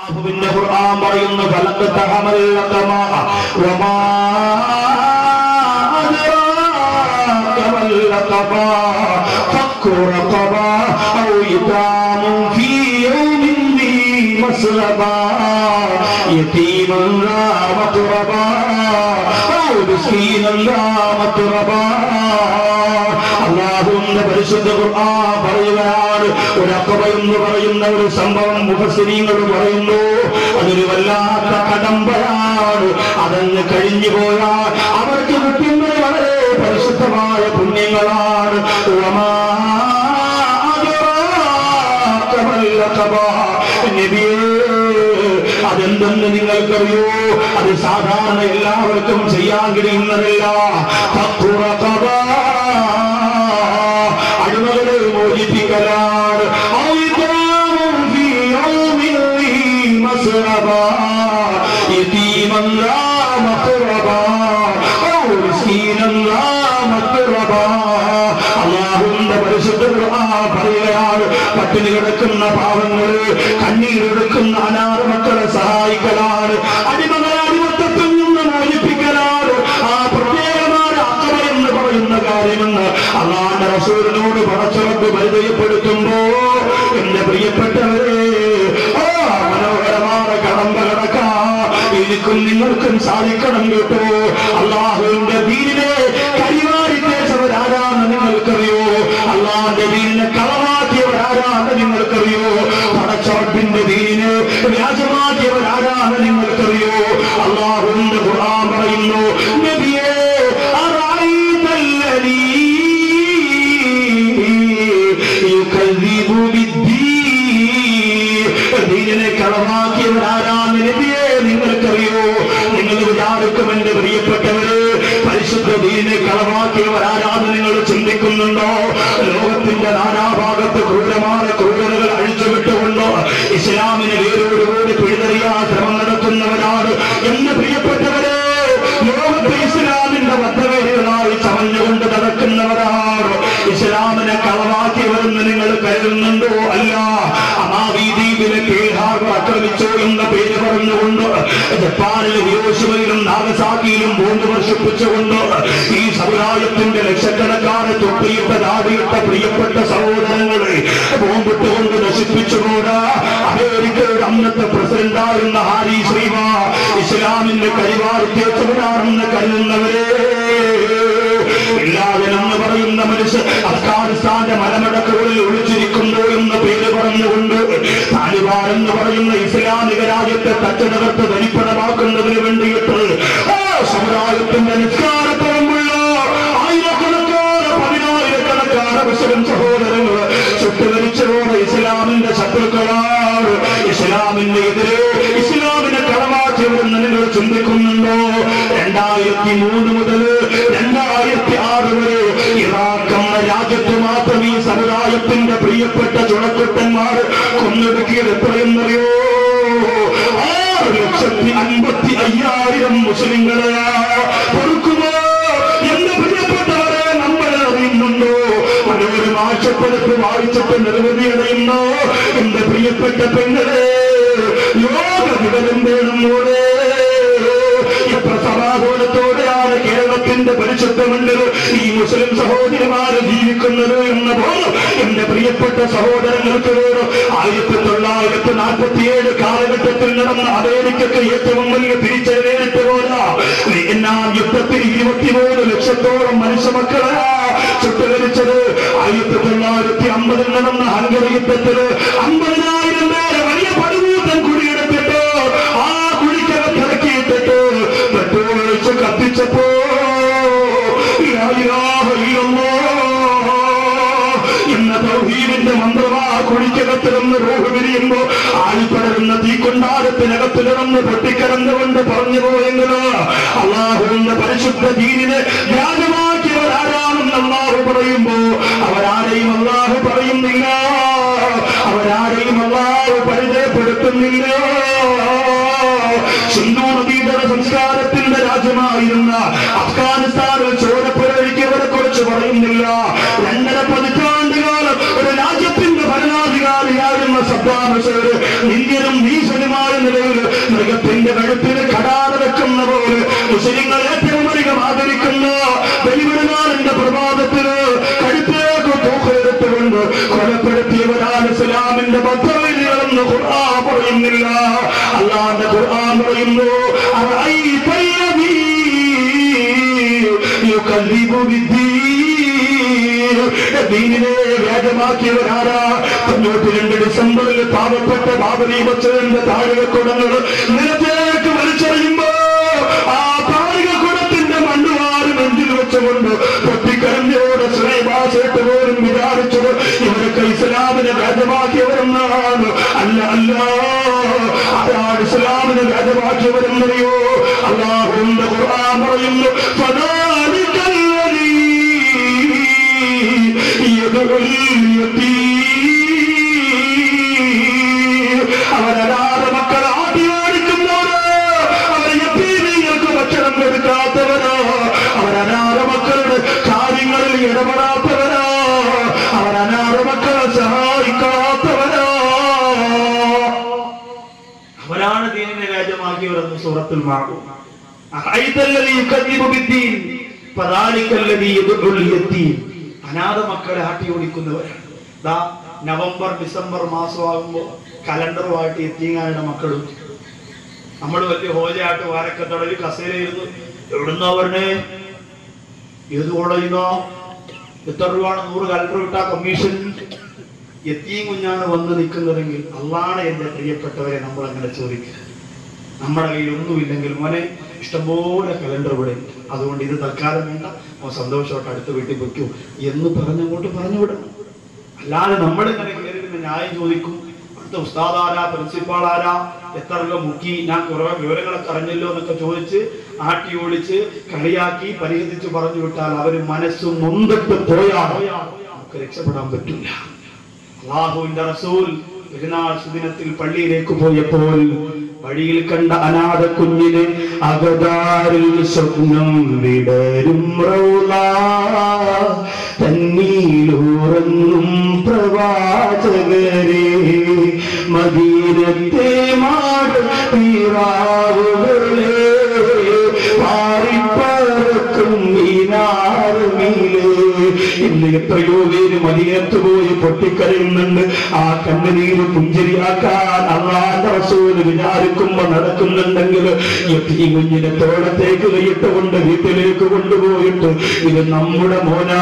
അള്ളാഹുവിന്റെ ഖുർആൻ പറയുന്നു ഫലഖത ഹമല്ലഖമ വമാ അദ്റാക മല്ലഖമ ഫക്കു റഖബ ഔ ഇതാമു ഫീ യൗമിൻ ദീ മസ്ലബ യതീമൻ ലാ മത്റബ ഔ മിസ്കീനൻ ലാ മത്റബ അള്ളാഹുവിന്റെ പരിശുദ്ധ ഖുർആൻ പറയുകയാണ് ഒരു അക്കബ എന്ന് പറയുന്ന ഒരു സംഭവം മുഖസ്ഥിരീങ്ങൾ പറയുന്നു അതൊരു വല്ലാത്ത കടമ്പയാണ് അതങ്ങ് കഴിഞ്ഞു പോയാൽ അവർക്ക് കിട്ടുന്നത് വളരെ പരിശുദ്ധമായ പുണ്യങ്ങളാണ് വമാ അദ്റാക മല്ലഖബ. നബിയേ, അതെന്തെന്ന് നിങ്ങൾക്കറിയോ അത് സാധാരണ എല്ലാവർക്കും ചെയ്യാൻ കഴിയുന്നതല്ല ഫഖുറഖബ. അടിമകളെ മോചിപ്പിക്കലാണ് ഔഇതാമും ഫീ യൗമിൻ ദീ മസ്റബ. യതീമൻ ലാ മഖ്റബ. ഔ മിസ്കീനൻ ലാ മഖ്റബ. അല്ലാഹുവിന്റെ പരിശുദ്ധ ഖുർആൻ പറയുകയാണ് പട്ടിണി കിടക്കുന്ന പാവങ്ങള് കണ്ണീരെടുക്കുന്ന അനാഥ മക്കളെ സഹായിക്കലാണ് അടിമകളെ അടിമത്തത്തിൽ നിന്ന് മോചിപ്പിക്കലാണ് ആ പ്രത്യേകമായ അക്കറ എന്ന് പറയുന്ന കാര്യമെന്ന് അള്ളാന്റെ റസൂലിനോട് പടച്ചവർക്ക് പരിചയപ്പെടുത്തുമ്പോ എന്റെ പ്രിയപ്പെട്ടവരെ ആ മനോഹരമായ കടമ്പ കടക്കാ എനിക്കും നിങ്ങൾക്കും സാധിക്കണം കേട്ടോ അള്ളാഹുവിന്റെ ദീനിനെ കരിവാരി തേച്ചവരാരാന്ന് നിങ്ങൾക്കറിയോ അള്ളാന്റെ ദീനിനെ കളവാക്കിയവരാരാന്ന് നിങ്ങൾക്കറിയോ പടച്ചവട്ടിന്റെ ദീനിനെ വ്യാജമാക്കിയവരാരാന്ന് നിങ്ങൾക്കറിയോ അള്ളാഹുവിന്റെ ഖുർആൻ പറയുന്നു നബിയേ അറഅയ്തല്ലദീ യുകذിബു ബിദ്ദീൻ ദീനിനെ കളവാക്കിയവരാരാന്ന് നബിയേ നിങ്ങൾക്കറിയോ നിങ്ങൾ വിചാരിക്കും എന്റെ പ്രിയപ്പെട്ടവര് പരിശുദ്ധ ദീനിനെ കളവാക്കിയവരാരാന്ന് നിങ്ങൾ ചിന്തിക്കുന്നുണ്ടോ ലോകത്തിന്റെ നാനാഭാഗത്ത് ക്രൂരമായ ക്രൂരതകൾ അഴിച്ചുവിട്ടുകൊണ്ടോ ഇസ്ലാമിനെ വേരോടുകൂടി പിഴുതെറിയാൻ ശ്രമം നടത്തുന്നവരാണ് എന്റെ പ്രിയപ്പെട്ടവരെ ലോകത്ത് ഇസ്ലാമിന്റെ വദ്ധവേദികളായി ചമഞ്ഞുകൊണ്ട് നടക്കുന്നവരാണ് ഇസ്ലാമിനെ കളവാക്കിയവരെന്ന് നിങ്ങൾ കരുതുന്നുണ്ടോ അല്ല അമാവി ദ്വീപിലെ കേഹാർബർ ആക്രമിച്ചോ എന്ന പേര് പറഞ്ഞുകൊണ്ട് ജപ്പാനിലെ ഹിരോഷിമയിലും നാഗസാക്കിയിലും ബോംബ് വർഷിപ്പിച്ചുകൊണ്ട് ഈ സമുദായത്തിന്റെ ലക്ഷക്കണക്കാരെ തൊട്ടിയിട്ട നാടിയിട്ട പ്രിയപ്പെട്ട സഹോദരങ്ങളെ ബോംബിട്ടുകൊണ്ട് നശിപ്പിച്ചുകൂടാ അമേരിക്കയുടെ അന്നത്തെ പ്രസിഡന്റായിരുന്ന ഹാരി ശ്രീവ ഇസ്ലാമിന്റെ കരിവാർത്തിയച്ചവരാണെന്ന് കരുതുന്നവരെ എല്ലാവരെന്ന് പറയുന്ന മനുഷ്യർ അഫ്ഗാനിസ്ഥാന്റെ മലമടക്കുകളിൽ ഒളിച്ചിരിക്കുന്നു എന്ന് പേര് പറഞ്ഞുകൊണ്ട് താലിബാൻ എന്ന് പറയുന്ന ഇസ്ലാമിക രാജ്യത്തെ തച്ചനകർത്ത് ധരിപ്പണമാക്കുന്നതിന് വേണ്ടിയിട്ട് ആ സമുദായത്തിന്റെ നിസ്കാരപ്പുറമുള്ള ആയിരക്കണക്കാണ് പതിനായിരക്കണക്കാണ് മുസ്ലിം സഹോദരങ്ങൾ ചുട്ടുകരിച്ചതോടെ ഇസ്ലാമിന്റെ ശത്രുക്കളാണ് ഇസ്ലാമിന്റെ എതിരെ ഇസ്ലാമിനെ കളമാറ്റിയവരെന്ന് നിങ്ങൾ ചിന്തിക്കുന്നുണ്ടോ രണ്ടായിരത്തി മൂന്ന് മുതൽ രണ്ടായിരത്തി ആറ് വരെ ഇറാഖ് എന്ന രാജ്യത്ത് മാത്രം ഈ സമുദായത്തിന്റെ പ്രിയപ്പെട്ട ചുണക്കുട്ടന്മാർ കൊന്നൊടുക്കിയത് എത്രയെന്നറിയോ ആറ് ലക്ഷത്തി അൻപത്തി അയ്യായിരം മുസ്ലിങ്ങളെയാ പൊറുക്കുമോ എന്റെ പ്രിയപ്പെട്ടവരെ നമ്മൾ അറിയുന്നുണ്ടോ ഒരു മാറ്റപ്പെടുത്ത് വായിച്ചിട്ട് നിരവധി അറിയുന്നോ എന്റെ പ്രിയപ്പെട്ട പെങ്ങളെ ലോക വിവരം വേണം മോളെ എത്ര സമാധാനത്തോടെയാണ് കേരളത്തിന്റെ പരിശുദ്ധമണ്ഡൽ ഈ മുസ്ലിം സഹോദരിമാര് ജീവിക്കുന്നത് എന്ന ബോധം എന്റെ പ്രിയപ്പെട്ട സഹോദരങ്ങൾക്ക് വേണം ആയിരത്തി തൊള്ളായിരത്തി നാൽപ്പത്തിയേഴ് കാലഘട്ടത്തിൽ നടന്ന അമേരിക്കക്ക് ഏറ്റവും വലിയ തിരിച്ചറിവേറ്റ് പോരാ വിയറ്റ്നാം യുദ്ധത്തിൽ ഇരുപത്തിമൂന്ന് ലക്ഷത്തോളം മനുഷ്യമക്കളാ ചുട്ടുകരിച്ചത് ആയിരത്തി തൊള്ളായിരത്തി അമ്പതിൽ നടന്ന ഹംഗറി യുദ്ധത്തില് അമ്പതിനായിരം പേരെ വലിയ പടുകൂട്ടം കുടിയെടുത്തിട്ട് ആ കുഴിക്കകത്തിറക്കിയിട്ടിട്ട് പെട്രോൾ ഒഴിച്ച് കത്തിച്ചപ്പോ ലാ ഇലാഹ ഇല്ലല്ലാഹ് എന്ന തൗഹീദിന്റെ മന്ത്രമാ കുഴിക്കകത്ത് നിന്ന് റൂഹ് വിരിയുമ്പോ ആൽപ്പടരുന്ന തീക്കൊണ്ടാരത്തിനകത്ത് കിടന്ന് പൊട്ടിക്കിടന്നുകൊണ്ട് പറഞ്ഞു പോയെങ്കില് അള്ളാഹുവിന്റെ പരിശുദ്ധ ദീനിനെ വ്യാജമാക്കിയവരാരാണെന്ന് അള്ളാഹു പറയുമ്പോ അവരാരെയും അള്ളാഹു പറയുന്നില്ല അവരാരെയും അള്ളാഹു പരിചയപ്പെടുത്തുന്നില്ല സിന്ധു നദീതര സംസ്കാരത്തിന്റെ രാജ്യമായിരുന്ന അഫ്ഗാനിസ്ഥാനിൽ ചോരപ്പുരഴിക്കവരെ കുറിച്ച് പറയുന്നില്ല രണ്ടര പതിറ്റാണ്ടുകാലം ഒരു രാജ്യത്തിന്റെ ഭരണാധികാരിയായിരുന്ന സദ്ദാം ഹുസൈൻ ഇന്ത്യനും ഭീഷണിമായ മുസ്ലിങ്ങൾ ഏറ്റവും അധികം ആദരിക്കുന്ന ബലിപെരുന്നാളിന്റെ പ്രഭാതത്തിന് കഴുത്തേക്ക് തൂക്കെടുത്തുകൊണ്ട് കൊലപ്പെടുത്തിയവരാണ് ഇസ്ലാമിന്റെ പദ്ധതികളെന്ന് ഖുർആൻ പറയുന്നില്ല അള്ളാന്റെ ഖുർആൻ പറയുന്നു അറഅയ്തല്ലദീ യുകല്ലിബു ബിദ്ദീൻ ദീനിനെ വ്യാജമാക്കിയവരാരാ തൊണ്ണൂറ്റി രണ്ട് ഡിസംബറിൽ പാവപ്പെട്ട ബാബരി മച്ചതിന്റെ താഴികക്കുടങ്ങൾ നിലത്തേക്ക് വലിച്ചെറിയുമ്പോ ആ താഴികക്കുടത്തിന്റെ മണ്ണുവാറ് നെഞ്ചിൽ വെച്ചുകൊണ്ട് പൊട്ടിക്കരഞ്ഞോട് ശ്രീഭാഷയിട്ട് പോലും വിചാരിച്ചത് ഇവരൊക്കെ ഇസ്ലാമിനെ വ്യാജമാക്കിയവരെന്നാണ് അല്ല അല്ല ആരാണ് ഇസ്ലാമിനെ വ്യാജമാക്കിയവരെന്നറിയോ അള്ളാഹുവിന്റെ ഖുർആൻ പറയുന്നു ഫദാലിക്കല്ലദീ യദ്ഉൽ യതീം. അവരനാഥ മക്കളെ ആട്ടി ഓടിക്കുന്നവരോ അവരെ യത്തീമീങ്ങൾക്ക് ഭക്ഷണം കൊടുക്കാത്തവരോ അവരനാഥ മക്കളുടെ കാര്യങ്ങളിൽ ഇടപെടാത്തവരോ അവരനാഥ മക്കളെ സഹായിക്കാത്തവരോ അവരാണ് ദീനിനെ രാജ്യമാക്കിയവരെന്ന് സൂറത്തിൽ മാറും അഹൈതല്ലദീ യുകദ്ദിബു ബിദ്ദീൻ ഫദാലിക്കല്ലദീ യദ്ഉൽ യതീം അനാഥ മക്കളെ ആട്ടി ഓടിക്കുന്നവരാണ് ദാ നവംബർ ഡിസംബർ മാസമാകുമ്പോൾ കലണ്ടറുമായിട്ട് എത്തിങ്ങാനുള്ള മക്കളും നമ്മൾ വലിയ ഹോജയായിട്ട് വാരക്കത്തടവിൽ കസേരയിരുന്നു എവിടുന്നാ പറഞ്ഞേ ഏത് കോളേജിന്നോ എത്ര രൂപയാണ് നൂറ് കലണ്ടർ വിട്ടാ കമ്മീഷൻ എത്തിയും കുഞ്ഞാണ് വന്ന് നിൽക്കുന്നതെങ്കിൽ അള്ളാണ് എന്റെ പ്രിയപ്പെട്ടവരെ നമ്മൾ അങ്ങനെ ചോദിക്കുക നമ്മുടെ കയ്യിൽ ഒന്നുമില്ലെങ്കിൽ മോനെ ഇഷ്ടംപോലെ കലണ്ടർ ഇവിടെ ഉണ്ട് അതുകൊണ്ട് ഇത് തൽക്കാലം വേണ്ട മോൻ സന്തോഷമായിട്ട് അടുത്ത വീട്ടിൽ വെക്കൂ എന്ന് പറഞ്ഞങ്ങോട്ട് പറഞ്ഞു വിടണം അല്ലാതെ നമ്മൾ ഇങ്ങനെ കയറി നിന്ന് ന്യായം ചോദിക്കും അടുത്ത ഉസ്താദ് ആരാ പ്രിൻസിപ്പാൾ ആരാ എത്ര രൂപ മുക്കി ഞാൻ കുറെ വിവരങ്ങളൊക്കെ അറിഞ്ഞല്ലോ എന്നൊക്കെ ചോദിച്ച് ആട്ടി ഓടിച്ച് കളിയാക്കി പരിഹസിച്ച് പറഞ്ഞു വിട്ടാൽ അവര് മനസ്സ് നൊന്തിട്ട് പോയാൽ നമുക്ക് രക്ഷപ്പെടാൻ പറ്റില്ല അള്ളാഹുവിന്റെ റസൂൽ പെരുന്നാൾ സുദിനത്തിൽ പള്ളിയിലേക്ക് പോയപ്പോൾ വഴിയിൽ കണ്ട അനാഥ കുഞ്ഞിനെ അകതാരിൽ സ്വപ്നം വിടരും റൗള തന്നീലൂറങ്ങും പ്രവാചകരെ മദീനത്തെ മാട് തീറാവുകളെ പാറിപ്പറക്കും മീനാറുമീലേ ഇന്ന് എത്രയോ പേര് മദീനത്ത് പോയി പൊട്ടിക്കരയുന്നുണ്ട് ആ കണ്ണുനീര് പുഞ്ചരിയാക്കാൻ അള്ളാന്റെ റസൂല് വിചാരിക്കുമ്പോ നടക്കുന്നുണ്ടെങ്കിൽ ഈ കുഞ്ഞിനെ തോളത്തേക്ക് കൈയിട്ടുകൊണ്ട് വീട്ടിലേക്ക് കൊണ്ടുപോയിട്ട് ഇത് നമ്മുടെ മോനാ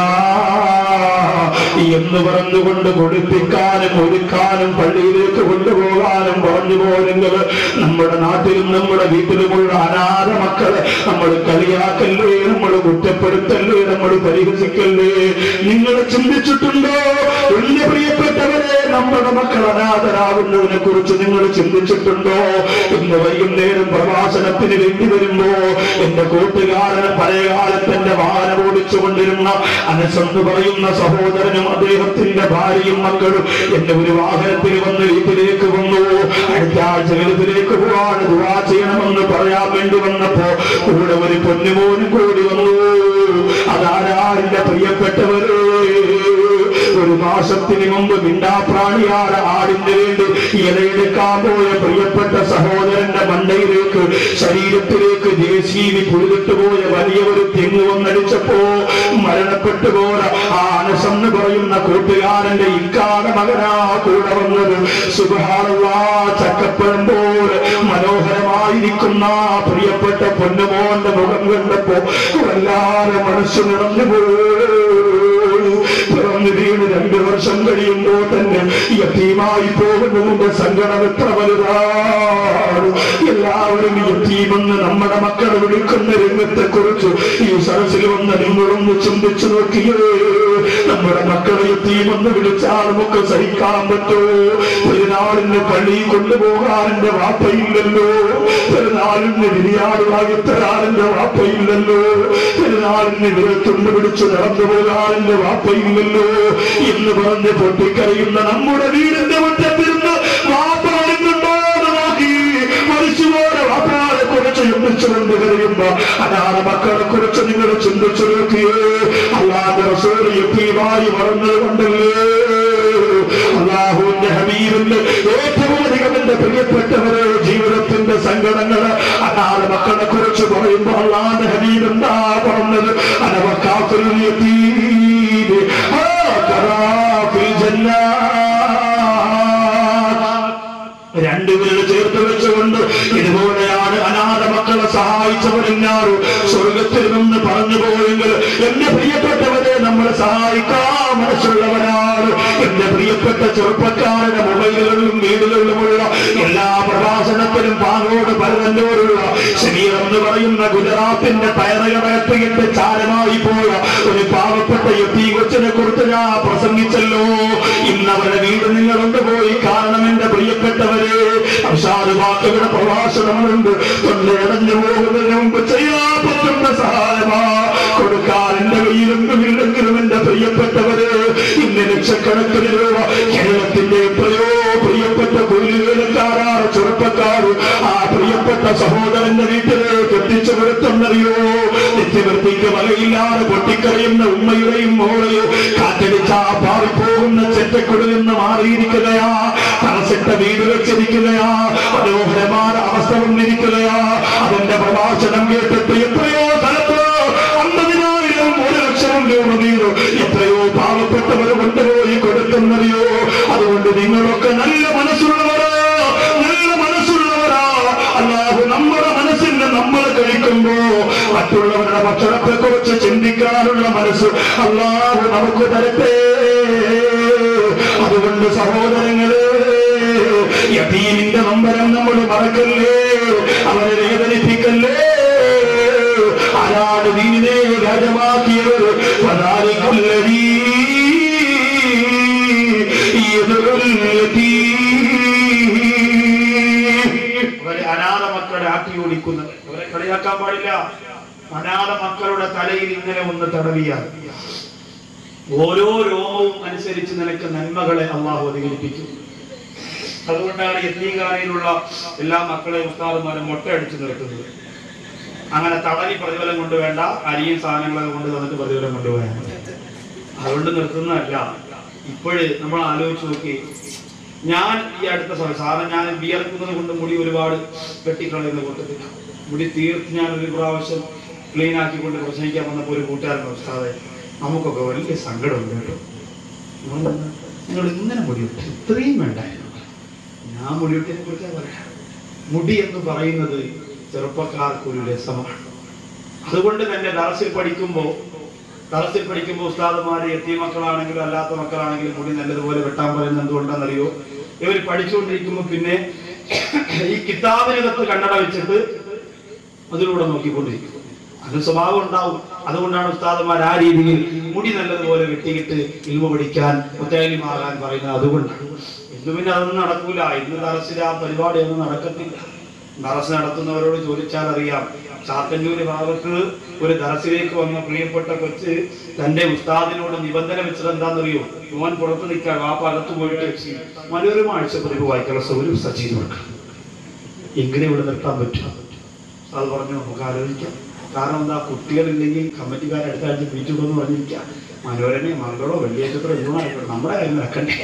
എന്ന് പറഞ്ഞുകൊണ്ട് കൊടുപ്പിക്കാനും ഒരുക്കാനും പള്ളിയിലേക്ക് കൊണ്ടുപോകാനും പറഞ്ഞു പോയെങ്കിൽ നമ്മുടെ നാട്ടിലും നമ്മുടെ വീട്ടിലുമുള്ള അനാഥ മക്കളെ നമ്മൾ കളിയാക്കല്ലേ നമ്മൾ കുറ്റപ്പെടുത്തല്ലേ നമ്മൾ പരിഹസിക്കല്ലേ നിങ്ങൾ ചിന്തിച്ചിട്ടുണ്ടോ എന്റെ പ്രിയപ്പെട്ടവരെ നമ്മുടെ മക്കൾ അനാഥരാകുന്നതിനെ കുറിച്ച് നിങ്ങൾ ചിന്തിച്ചിട്ടുണ്ടോ ഇന്ന് വൈകുന്നേരം പ്രവാസനത്തിന് വേണ്ടി വരുമ്പോ എന്റെ കൂട്ടുകാരൻ പഴയകാലത്ത് എന്റെ വാഹനം ഓടിച്ചു കൊണ്ടിരുന്ന അനസെന്ന് പറയുന്ന സഹോദരനും അദ്ദേഹത്തിന്റെ ഭാര്യയും മക്കളും എന്റെ ഒരു വാഹനത്തിൽ വന്ന് വീട്ടിലേക്ക് വന്നു അടുത്ത ആഴ്ച വീട്ടിലേക്ക് പോവാൻ ദുവാ ചെയ്യണമെന്ന് പറയാൻ വേണ്ടി വന്നപ്പോ കൂടെ ഒരു പൊന്നുമോനും കൂടി വന്നു അതാരാന്റെ പ്രിയപ്പെട്ടവര് ഒരു മാസത്തിന് മുമ്പ് മിണ്ടാപ്രാണിയായ ആടിന് വേണ്ടി ഇലയെടുക്കാൻ പോയ പ്രിയപ്പെട്ട സഹോദരന്റെ മണ്ടയിലേക്ക് ശരീരത്തിലേക്ക് ജേസീവി പുഴുതിട്ട് പോയ വലിയ ഒരു തെങ്ങ് വന്നടിച്ചപ്പോ മരണപ്പെട്ടു പോയ ആ അനസെന്ന് പറയുന്ന കൂട്ടുകാരന്റെ ഇക്കാല മകനാ കൂടെ വന്നത് സുബഹാനുള്ള ചക്കപ്പഴം പോലെ മനോഹരമായിരിക്കുന്ന ആ പ്രിയപ്പെട്ട പൊന്നുമോന്റെ മുഖം കണ്ടപ്പോ വല്ലാതെ മനസ്സ് നിറഞ്ഞു പോയി പിറന്നു വീണ് രണ്ടു വർഷം കഴിയുമ്പോൾ തന്നെ യത്തീമായി പോകുന്നതിന്റെ സങ്കടം എത്ര വലുതാണ് എല്ലാവരും യത്തീമെന്ന് നമ്മുടെ മക്കളെ വിളിക്കുന്ന രംഗത്തെ കുറിച്ച് ഈ സദസ്സിൽ വന്ന് നിങ്ങളൊന്ന് ചിന്തിച്ചു നോക്കിയേ നമ്മുടെ മക്കളെ യത്തീമെന്ന് വിളിച്ചാൽ നമുക്ക് സഹിക്കാൻ പറ്റുമോ പെരുന്നാളിന് പള്ളി കൊണ്ടുപോകാൻ എന്റെ വാപ്പയില്ലല്ലോ പെരുന്നാളിന് ബിരിയാണി തരാനെന്റെ വാപ്പയില്ലല്ലോ പെരുന്നാളിന് വിരത്തുണ്ട് പിടിച്ച് നടന്നു പോകാൻ എന്റെ വാപ്പയില്ലല്ലോ എന്ന് പറഞ്ഞ് പൊട്ടിക്കരയുന്ന നമ്മുടെ വീടിന്റെ മുറ്റത്തിരുന്ന് വാപ്പ വരുന്നുണ്ടോ എന്ന് നോക്കി മരിച്ചുപോലെ വാപ്പാനെ കുറിച്ച് ചിന്തിച്ചുകൊണ്ട് കരയുമ്പോ അനാഥ മക്കളെ കുറിച്ച് നിങ്ങൾ ചിന്തിച്ചു നോക്കിയേ അല്ലാതെ റസൂൽ യത്തീമായി വളർന്നത് കൊണ്ടല്ലേ അള്ളാഹുവിന്റെ ഹബീബിന്റെ ഏറ്റവും അധികം എന്റെ പ്രിയപ്പെട്ടവരെ ജീവിതത്തിന്റെ സങ്കടങ്ങള് അനാഥ മക്കളെ കുറിച്ച് പറയുമ്പോ അള്ളാന്റെ ഹബീബ് എന്താ പറഞ്ഞത് അനവക്കാഫിൽ യതീം ഹാകദാ ഫിൽ ജന്നാത്ത് രണ്ടുപേരെ ചേർത്ത് വെച്ചുകൊണ്ട് ഇതുപോലെയാണ് അനാഥ മക്കളെ സഹായിച്ചവരെല്ലാവരും സ്വർഗത്തിൽ നിന്ന് പറഞ്ഞു പോയെങ്കിൽ എന്റെ പ്രിയപ്പെട്ടവരെ നമ്മളെ സഹായിക്കാൻ മനസ്സുള്ളവരാണ് എന്റെ പ്രിയപ്പെട്ട ചെറുപ്പക്കാരുടെ മൊബൈലുകളിലും വീടുകളിലുമുള്ള എല്ലാ പ്രഭാഷണത്തിലും പാങ്ങോട് പരതന്നോടുള്ള ശരീരം എന്ന് പറയുന്ന ഗുജറാത്തിന്റെ ടയറുകടത്തിയിട്ട് ചാരമായി പോയ ഒരു പാവപ്പെട്ട എത്തി കൊച്ചിനെ കുറിച്ച് ഞാൻ പ്രസംഗിച്ചല്ലോ ഇന്നവരുടെ വീട് നിങ്ങൾ കൊണ്ടുപോയി കാരണം എന്റെ പ്രിയപ്പെട്ടവരെ അവസാന വാക്കുകളുടെ പ്രഭാഷണമുണ്ട് തൊണ്ടയടഞ്ഞു പോകുന്നതിന് മുമ്പ് ചെയ്യാൻ പറ്റുന്ന സഹായമാ കൊടുക്കാൻ എന്റെ കയ്യിലൊന്നും ഇല്ലെങ്കിലും എന്റെ പ്രിയപ്പെട്ടവര് ഇന്ന് ലക്ഷക്കണക്കിന് രൂപ കേരളത്തിന്റെ എത്രയോ പ്രിയപ്പെട്ട കൂലിവേലക്കാരാണ് ചെറുപ്പക്കാർ ആ പ്രിയപ്പെട്ട സഹോദരന്റെ വീട്ടിലേക്ക് എത്തിച്ചു കൊടുത്തെന്നറിയോ നിത്യവൃത്തിക്ക് വകയില്ലാതെ പൊട്ടിക്കറിയുന്ന ഉമ്മയുടെയും മോളെയോ കാറ്റടിച്ചാ പാറിപ്പോകുന്ന ചെറ്റക്കുടിൽ നിന്ന് മാറിയിരിക്കുകയാ തറസിട്ട വീട് വെച്ചിരിക്കുകയാ മനോഹരമായ അവസ്ഥ വന്നിരിക്കുകയാ അതിന്റെ പ്രഭാഷണം കേട്ടിട്ട് എത്രയോ സ്ഥലത്ത് അമ്പതിനായിരം ഒരു ലക്ഷം രൂപ വീട് എത്രയോ പാവപ്പെട്ടവർ കൊണ്ടുപോയി കൊടുക്കുന്നറിയോ അതുകൊണ്ട് നിങ്ങളൊക്കെ നല്ല മനസ്സുള്ളവരാ നല്ല മനസ്സുള്ളവരാ അല്ലാതെ നമ്മുടെ മനസ്സിന് നമ്മൾ കഴിക്കുമ്പോ മറ്റുള്ളവരുടെ ഭക്ഷണത്തെ കുറിച്ച് ചിന്തിക്കാനുള്ള മനസ്സ് അല്ലാതെ നമുക്ക് തരട്ടെ അതുകൊണ്ട് സഹോദരങ്ങളെ യതീമിന്റെ നമ്പരം നമ്മൾ മറക്കല്ലേ അവരെ വേദനിപ്പിക്കല്ലേ ആരാണ് ദീനിനെ രാജമാക്കിയത് പതാരിക്കുല്ലരീ അവരെ അനാഥ മക്കളെ ആട്ടി ഓടിക്കുന്നത് അവരെ കളിയാക്കാൻ പാടില്ല അനാഥ മക്കളുടെ തലയിൽ ഇങ്ങനെ ഒന്ന് തടവിയാൽ ഓരോ രോമവും അനുസരിച്ച് നിനക്ക് നന്മകളെ അള്ളാഹു അധികരിപ്പിക്കും അതുകൊണ്ടാണ് യത്തീകാനയിലുള്ള എല്ലാ മക്കളെയും ഉസ്താദുമാരും മൊട്ടയടിച്ച് നിർത്തുന്നത് അങ്ങനെ തടവി പ്രതിഫലം കൊണ്ട് വേണ്ട അരിയും സാധനങ്ങളൊക്കെ കൊണ്ട് തന്നിട്ട് പ്രതിഫലം കൊണ്ടുപോയാൽ മതി. അതുകൊണ്ട് നിർത്തുന്നതല്ല ഇപ്പോഴ് നമ്മൾ ആലോചിച്ച് നോക്കി ഞാൻ ഈ അടുത്ത സമയം സാധാരണ ഞാൻ വിയർക്കുന്നത് കൊണ്ട് മുടി ഒരുപാട് വെട്ടിക്കളയുന്ന കൂട്ടത്തിൽ മുടി തീർത്ത് ഞാൻ ഒരു പ്രാവശ്യം ക്ലീൻ ആക്കിക്കൊണ്ട് പ്രസംഗിക്കാൻ വന്നപ്പോൾ ഒരു കൂട്ടുകാരൻ ഉസ്താദെ നമുക്കൊക്കെ വലിയ സങ്കടമുണ്ട് കേട്ടോ നിങ്ങൾ നിങ്ങൾ ഇങ്ങനെ മുടിവിട്ട് ഇത്രയും വേണ്ടായിരുന്നു ഞാൻ മുടിവിട്ടിനെ കുറിച്ചാണ് പറയാം മുടി എന്ന് പറയുന്നത് ചെറുപ്പക്കാർക്ക് ഒരു രസമാണ് അതുകൊണ്ട് തന്നെ ദറസിൽ പഠിക്കുമ്പോൾ ദറസിൽ പഠിക്കുമ്പോൾ ഉസ്താദുമാര് എത്തിയ മക്കളാണെങ്കിലും അല്ലാത്ത മക്കളാണെങ്കിലും മുടി നല്ലതുപോലെ വെട്ടാൻ പറയുന്നത് എന്തുകൊണ്ടാണെന്നറിയോ ഇവർ പഠിച്ചുകൊണ്ടിരിക്കുമ്പോൾ പിന്നെ ഈ കിതാബിനകത്ത് കണ്ണട വെച്ചിട്ട് അതിലൂടെ നോക്കിക്കൊണ്ടിരിക്കും അത് സ്വഭാവം ഉണ്ടാവും അതുകൊണ്ടാണ് ഉസ്താദന്മാർ ആ രീതിയിൽ മുടി നല്ലതുപോലെ വെട്ടിയിട്ട് ഇൽമ പഠിക്കാൻ മുത്തലിമാകാൻ പറയുന്നത് അതുകൊണ്ടാണ് ഇന്ന് പിന്നെ അതൊന്നും നടക്കൂല ഇന്ന് ദറസിൽ ആ പരിപാടിയൊന്നും നടക്കത്തില്ല ദറസ് നടത്തുന്നവരോട് ചോദിച്ചാൽ അറിയാം ചാത്തന്നൂര് ഭാഗത്ത് ഒരു ദറസിലേക്ക് വന്ന പ്രിയപ്പെട്ട കൊച്ച് തന്റെ ഉസ്താദിനോട് നിബന്ധന വെച്ചത് എന്താണെന്നറിയോ മോൻ പുറത്ത് നിൽക്കാൻ വാപ്പ അകത്ത് പോയിട്ട് മനോരമ ആഴ്ച പതിവ് വായിക്കാനുള്ള സൗകര്യം സജീവ് കൊടുക്കണം എങ്ങനെ ഇവിടെ നിർത്താൻ പറ്റും അത് പറഞ്ഞു നമുക്ക് ആലോചിക്കാം കാരണം എന്താ കുട്ടികളില്ലെങ്കിൽ കമ്മിറ്റിക്കാരെ അടുത്ത ആഴ്ച പിരിച്ചുകൊണ്ടെന്ന് പറഞ്ഞിരിക്കാം മനോരമയോ മംഗളോ വെള്ളിയാഴ്ചത്തോ എന്തോ ആയിക്കോട്ടെ നമ്മുടെ കാര്യം നടക്കണ്ടേ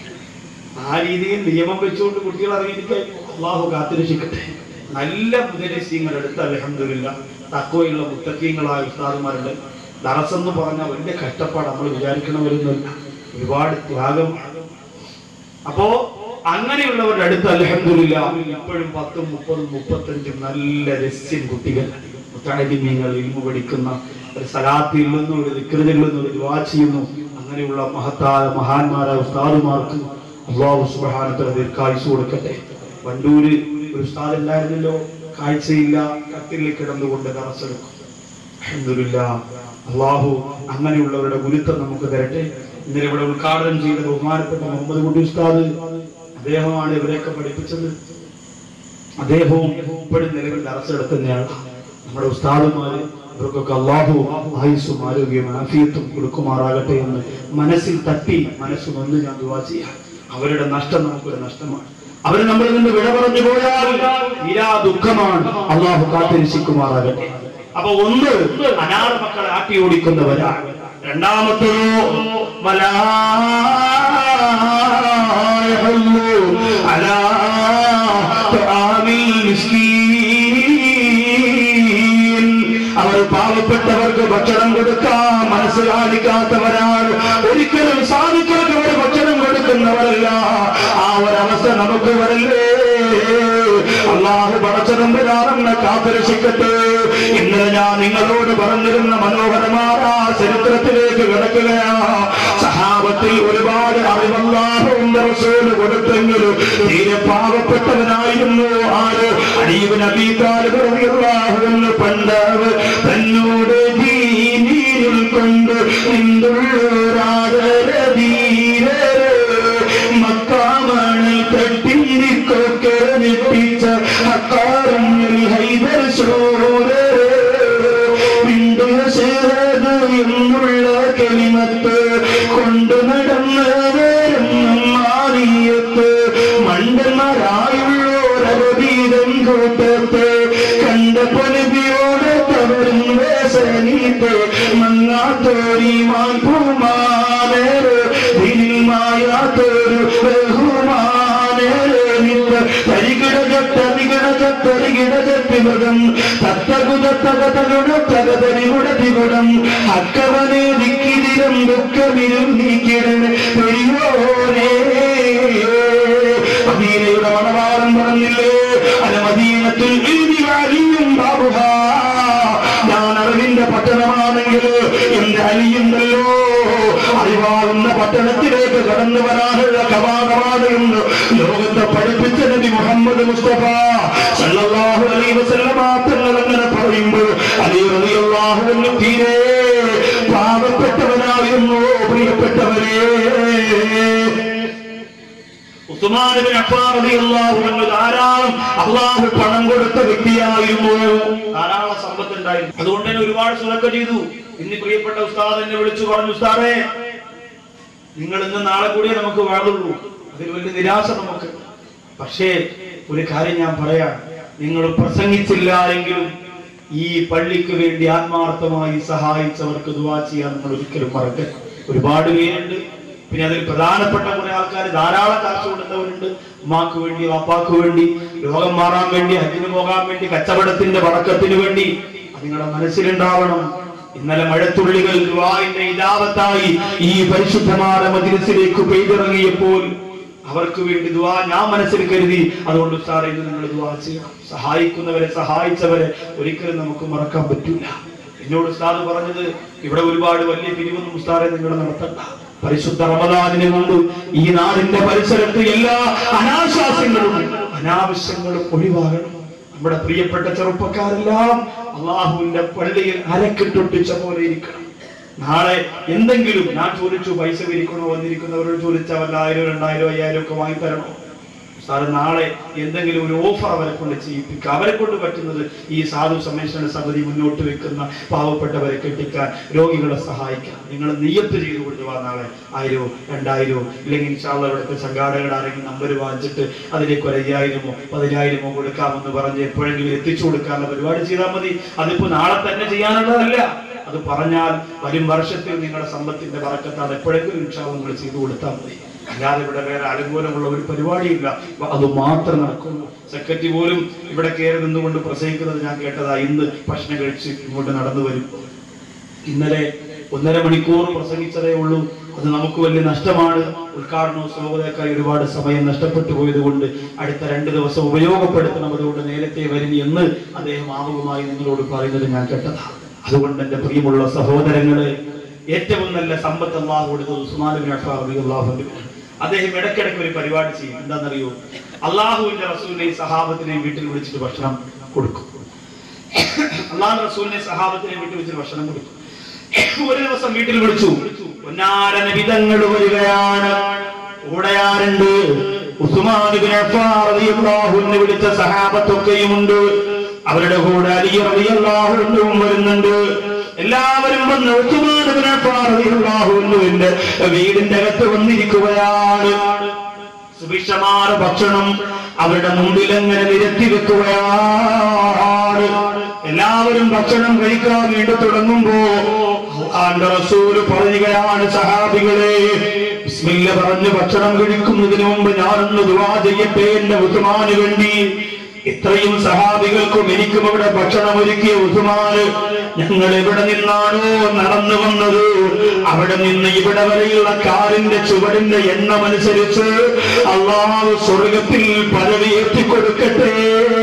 ആ രീതിയിൽ നിയമം വെച്ചുകൊണ്ട് കുട്ടികൾ അറിയിക്കാൻ അള്ളാഹു കാത്തിരക്ഷിക്കട്ടെ നല്ല മുതലസ്യങ്ങൾ എടുത്ത് അലഹമില്ല തക്കവയുള്ള മുത്തക്കീങ്ങളായ ഉസ്താദുമാരുണ്ട് ദറസെന്ന് പറഞ്ഞാൽ വലിയ കഷ്ടപ്പാട് നമ്മൾ വിചാരിക്കണമരുന്നില്ല ഒരുപാട് ത്യാഗം അപ്പോ അങ്ങനെയുള്ളവരുടെ അടുത്ത് അലഹമില്ല ഇപ്പോഴും പത്തും മുപ്പതും മുപ്പത്തഞ്ചും നല്ല രസ്യം കുട്ടികൾ മുത്താലിമീങ്ങൾ ഇൽമു പഠിക്കുന്ന ഒരു സലാത്തിൽ നിന്നും ഒരു വികൃതിയിൽ നിന്നും ഒരു ദുആ ചെയ്യുന്നു അങ്ങനെയുള്ള മഹത്തായ മഹാന്മാരായ ഉസ്താദുമാർക്ക് അള്ളാഹു സുബ്ഹാനഹു വ ദീർഘായുസ് കൊടുക്കട്ടെ വണ്ടൂര് ഒരു ഉസ്താദ് ഉണ്ടായിരുന്നല്ലോ കാഴ്ചയില്ല കട്ടിൽ കിടന്നുകൊണ്ട് കറച്ചെടുക്കും അൽഹംദുലില്ലാ അള്ളാഹു അങ്ങനെയുള്ളവരുടെ ഗുരുത്വം നമുക്ക് തരട്ടെ ഇന്നലെ ഇവിടെ ഉദ്ഘാടനം ചെയ്ത ബഹുമാനപ്പെട്ട മുഹമ്മദ് കുട്ടി ഉസ്താദ് അദ്ദേഹമാണ് ഇവരെയൊക്കെ പഠിപ്പിച്ചത് അദ്ദേഹവും ഇപ്പോഴും നിലവിൽ അറച്ചെടുക്കുന്നയാൾ നമ്മുടെ ഉസ്താദുമാര് ഇവർക്കൊക്കെ അള്ളാഹു ആയുസ്സും ആരോഗ്യവും ആഫിയത്തും കൊടുക്കുമാറാകട്ടെ എന്ന് മനസ്സിൽ തട്ടി മനസ്സ് നൊന്ന് ഞാൻ ദുവാ ചെയ്യാം അവരുടെ നഷ്ടം നമുക്കൊരു നഷ്ടമാണ് അവര് നമ്മളിൽ നിന്ന് വിട പറഞ്ഞു പോയാൽ തീരാ ദുഃഖമാണ് അള്ളാഹു കാത്തിരിശിക്കുമാറാകട്ടെ അപ്പൊ ഒന്ന് അനാഥ മക്കളെ ആട്ടി ഓടിക്കുന്നവരാണ് രണ്ടാമത്തതോ വലാ يحل على طعام المسكين അവർ പാവപ്പെട്ടവർക്ക് ഭക്ഷണം കൊടുക്കാൻ മനസ്സ് കാണിക്കാത്തവരാണ് ഒരിക്കലും സാധിക്കാത്ത അവർ ഭക്ഷണം കൊടുക്കുന്നവരല്ല ആ ഒരവസ്ഥ നമുക്ക് വരല്ലേ അള്ളാഹു പടച്ചതമ്പരാണെന്ന് കാത്തുരക്ഷിക്കട്ടെ ഇന്നലെ ഞാൻ നിങ്ങളോട് പറഞ്ഞിരുന്ന മനോഹരമായ ആ ചരിത്രത്തിലേക്ക് കിടക്കുകയാ സഹാബത്തിൽ ഒരുപാട് അറിവല്ലാഹുവിന്റെ റസൂല് കൊടുത്തെങ്കിലും തീരെ പാവപ്പെട്ടവനായിരുന്നു ആര് അനീബ് നബി താലിബ് റളിയല്ലാഹു അൻഹു പണ്ട് തന്നോട് ദീനീനിൽ കൊണ്ട് നിന്തുള്ളൊരാദരധീരരെ മക്കാമണിൽ തട്ടിയിരിക്കൊക്കെ ഞെട്ടിച്ച അക്കാരങ്ങളിൽ ഹൈദർ ശൂരരെ മിണ്ടുക ശേത് എന്നുള്ള കെളിമത്ത് കൊണ്ടു നടന്നവരും മാറിയത്ത് മണ്ടന്മാരായുള്ളോരവീതം കൂട്ടത്ത് കണ്ട പൊലിപിയോടെ തവരും വേസനീത്ത് മങ്ങാത്തോരി മാൻപൂമാനേര് ദിനിൽ മായാത്തൊരു ബഹുമാനേര് നിത്ത തരികിടജത്തരികിടജത്തരികിടജത്തിവിടം തത്തകുതത്തകതകുടത്തകതരികുടതികുടം അക്കവനെ ദിക്കിതിരം ദുഃഖമിരും നീക്കിടൻ പെരിയോരേ മദീനയുടെ മണവാളം പറഞ്ഞില്ലേ അല മദീനത്തിൽ ഇൽമിവാലിയും ബാബുഹ ഞാൻ അറിവിന്റെ പട്ടണമാണെങ്കിൽ എന്റെ അലിയുണ്ടല്ലോ അറിവാകുന്ന പട്ടണത്തിലേക്ക് കടന്നു വരാനുള്ള കവാടമാണ് എന്ന് ലോകത്തെ പഠിപ്പിച്ച നബി മുഹമ്മദ് മുസ്തഫ സല്ലല്ലാഹു അലൈഹി വസല്ലമ തങ്ങൾ അങ്ങനെ പറയുമ്പോൾ അലി റളിയല്ലാഹു അൻഹു തീരെ പാവപ്പെട്ടവനായിരുന്നു പ്രിയപ്പെട്ടവരെ ഉസ്മാൻ ഇബ്നു അഫ്ഫാൻ റളിയല്ലാഹു അൻഹു ധാരാളം അള്ളാഹു പണം കൊടുത്ത വ്യക്തിയായിരുന്നു ധാരാളം സമ്പത്ത് ഉണ്ടായിരുന്നു അതുകൊണ്ട് തന്നെ ഒരുപാട് സുലക്ക ചെയ്തു ഇന്ന് പ്രിയപ്പെട്ട ഉസ്താദ് എന്നെ വിളിച്ചു പറഞ്ഞു ഉസ്താദേ നിങ്ങൾ ഇന്ന് നാളെ കൂടിയേ നമുക്ക് വാഴുള്ളൂ അതിൽ വലിയ നിരാശ നമുക്ക് പക്ഷേ ഒരു കാര്യം ഞാൻ പറയാം നിങ്ങൾ പ്രസംഗിച്ചില്ല എങ്കിലും ഈ പള്ളിക്ക് വേണ്ടി ആത്മാർത്ഥമായി സഹായിച്ചവർക്ക് ദുവാ ചെയ്യാൻ നിങ്ങൾ ഒരിക്കലും മറക്കരുത് ഒരുപാട് പേരുണ്ട് പിന്നെ അതിൽ പ്രധാനപ്പെട്ട കുറെ ആൾക്കാർ ധാരാളം കാശ് കൊടുത്തവരുണ്ട് ഉമ്മാക്ക് വേണ്ടി വാപ്പാക്ക് വേണ്ടി രോഗം മാറാൻ വേണ്ടി ഹജ്ജിന് പോകാൻ വേണ്ടി കച്ചവടത്തിന്റെ വടക്കത്തിന് വേണ്ടി അത് നിങ്ങളുടെ മനസ്സിലുണ്ടാവണം ഇന്നലെ മഴത്തുള്ളികൾ ദുആഇന്റെ ഇലാവത്തായി ഈ പരിശുദ്ധമായ മജ്ലിസിലേക്ക് പെയ്തിറങ്ങിയപ്പോൾ അവർക്ക് വേണ്ടി ദുആ ഞാൻ മനസ്സിൽ കരുതി അതുകൊണ്ട് സാറേ ഇത് നിങ്ങൾ ദുആ ചെയ്യണം സഹായിക്കുന്നവരെ സഹായിച്ചവരെ ഒരിക്കലും നമുക്ക് മറക്കാൻ പറ്റില്ല എന്നോട് ഉസ്താദ് പറഞ്ഞത് ഇവിടെ ഒരുപാട് വലിയ പിരിവൊന്നും ഉസ്താറെ നിങ്ങൾ നടത്തണ്ട പരിശുദ്ധ റമദാനിന് മുമ്പ് ഈ നാടിന്റെ പരിസരത്ത് എല്ലാ അനാശാസ്യങ്ങളും അനാവശ്യങ്ങളും ഒഴിവാകണം നമ്മുടെ പ്രിയപ്പെട്ട ചെറുപ്പക്കാരെല്ലാം അള്ളാഹുവിന്റെ പള്ളിയിൽ അരക്കിട്ടൊട്ടിച്ച പോലെ ഇരിക്കണം നാളെ എന്തെങ്കിലും ഞാൻ ചോദിച്ചു പൈസ വിരിക്കണോ വന്നിരിക്കുന്നവരോട് ചോദിച്ചാൽ വല്ല ആയിരം രണ്ടായിരം അയ്യായിരം ഒക്കെ വാങ്ങി തരണോ സാറ് നാളെ എന്തെങ്കിലും ഒരു ഓഫർ അവരെ കൊണ്ട് ചെയ്യിപ്പിക്കുക അവരെ കൊണ്ട് പറ്റുന്നത് ഈ സാധു സംരക്ഷണ സമിതി മുന്നോട്ട് വെക്കുന്ന പാവപ്പെട്ടവരെ കെട്ടിക്കാൻ രോഗികളെ സഹായിക്കാൻ നിങ്ങൾ നിയത്ത് ചെയ്ത് കൊണ്ടുപോകാൻ നാളെ ആയിരോ രണ്ടായിരോ ഇല്ലെങ്കിൽ ഇൻഷാള്ള ഇവിടുത്തെ സംഘാടകരുടെ ആരെങ്കിലും നമ്പർ വാങ്ങിച്ചിട്ട് അതിലേക്ക് ഒരു അയ്യായിരമോ പതിനായിരമോ കൊടുക്കാമെന്ന് പറഞ്ഞ് എപ്പോഴെങ്കിലും എത്തിച്ചു കൊടുക്കാനുള്ള പരിപാടി ചെയ്താൽ മതി അതിപ്പോ നാളെ തന്നെ ചെയ്യാനുള്ളതല്ല അത് പറഞ്ഞാൽ വരും വർഷത്തിൽ നിങ്ങളുടെ സമ്പത്തിന്റെ പറക്കത്ത് അത് എപ്പോഴെങ്കിലും ഇൻഷാള്ള നിങ്ങൾ ചെയ്തു കൊടുത്താൽ മതി അല്ലാതെ ഇവിടെ വേറെ അനുകൂലമുള്ള ഒരു പരിപാടിയില്ല അപ്പൊ അത് മാത്രം നടക്കുന്നു സെക്രട്ടറി പോലും ഇവിടെ കയറി നിന്നുകൊണ്ട് പ്രസംഗിക്കുന്നത് ഞാൻ കേട്ടതാ ഇന്ന് ഭക്ഷണം കഴിച്ച് ഇങ്ങോട്ട് നടന്നു വരും ഇന്നലെ ഒന്നര മണിക്കൂർ പ്രസംഗിച്ചതേ ഉള്ളൂ അത് നമുക്ക് വലിയ നഷ്ടമാണ് ഉദ്ഘാടനവും സ്വാഗതക്കായി ഒരുപാട് സമയം നഷ്ടപ്പെട്ടു പോയത് കൊണ്ട് അടുത്ത രണ്ട് ദിവസം ഉപയോഗപ്പെടുത്തണം അതുകൊണ്ട് നേരത്തെ വരും എന്ന് അദ്ദേഹം ആമുഖമായി നിങ്ങളോട് പറയുന്നത് ഞാൻ കേട്ടതാ അതുകൊണ്ട് എന്റെ പ്രിയമുള്ള സഹോദരങ്ങളെ ഏറ്റവും നല്ല സമ്പത്ത് അള്ളാഹു കൊടുത്തത് ഉസ്മാൻ ബിൻ അഫ്ഫാൻ റളിയല്ലാഹു അൻഹു അദ്ദേഹം ഇടയ്ക്കിടയ്ക്ക് ഒരു പരിപാടി ചെയ്യും എന്താണെന്നറിയോ അള്ളാഹുവിന്റെ റസൂലിനെയും സഹാബത്തിനെയും വീട്ടിൽ വിളിച്ചിട്ട് ഭക്ഷണം കൊടുക്കും അള്ളാഹു റസൂലിനെ സഹാബത്തിനെ വീട്ടിൽ വിളിച്ചിട്ട് ഭക്ഷണം കൊടുക്കും ഒരു ദിവസം വീട്ടിൽ വിളിച്ചു പൊന്നാരന വിധങ്ങൾ വരികയാണ് കൂടെ ആരുണ്ട് ഉസ്മാൻ ഇബ്നു അഫ്ഫാൻ റളിയല്ലാഹു അൻഹു വിളിച്ച സഹാബത്തൊക്കെയുമുണ്ട് അവരുടെ കൂടെ അലി റളിയല്ലാഹു അൻഹുവും വരുന്നുണ്ട് എല്ലാവരും വന്ന് ഉസ്മാൻ ഇബ്നു അഫ്ഫാൻ റളിയല്ലാഹു അൻഹുവിന്റെ വീടിന്റെ അകത്ത് വന്നിരിക്കുകയാണ് സുഭിക്ഷമായ ഭക്ഷണം അവരുടെ മുമ്പിൽ എങ്ങനെ നിരത്തി വെക്കുകയാണ് എല്ലാവരും ഭക്ഷണം കഴിക്കാൻ വേണ്ടി തുടങ്ങുമ്പോ അള്ളാന്റെ റസൂല് പറയുകയാണ് സഹാബികളെ ബിസ്മില്ല പറഞ്ഞ് ഭക്ഷണം കഴിക്കുന്നതിന് മുമ്പ് ഞാനൊന്ന് ദുവാ ചെയ്യട്ടെ എന്റെ ഉസ്മാന് വേണ്ടി ഇത്രയും സഹാബികൾക്കും എനിക്കും അവിടെ ഭക്ഷണം ഒരുക്കിയ ഉസ്മാന് ഞങ്ങൾ എവിടെ നിന്നാണോ നടന്നു വന്നത് അവിടെ നിന്ന് ഇവിടെ വരെയുള്ള കാറിന്റെ ചുവടിന്റെ എണ്ണമനുസരിച്ച് അള്ളാഹു സ്വർഗത്തിൽ പദവി എത്തിക്കൊടുക്കട്ടെ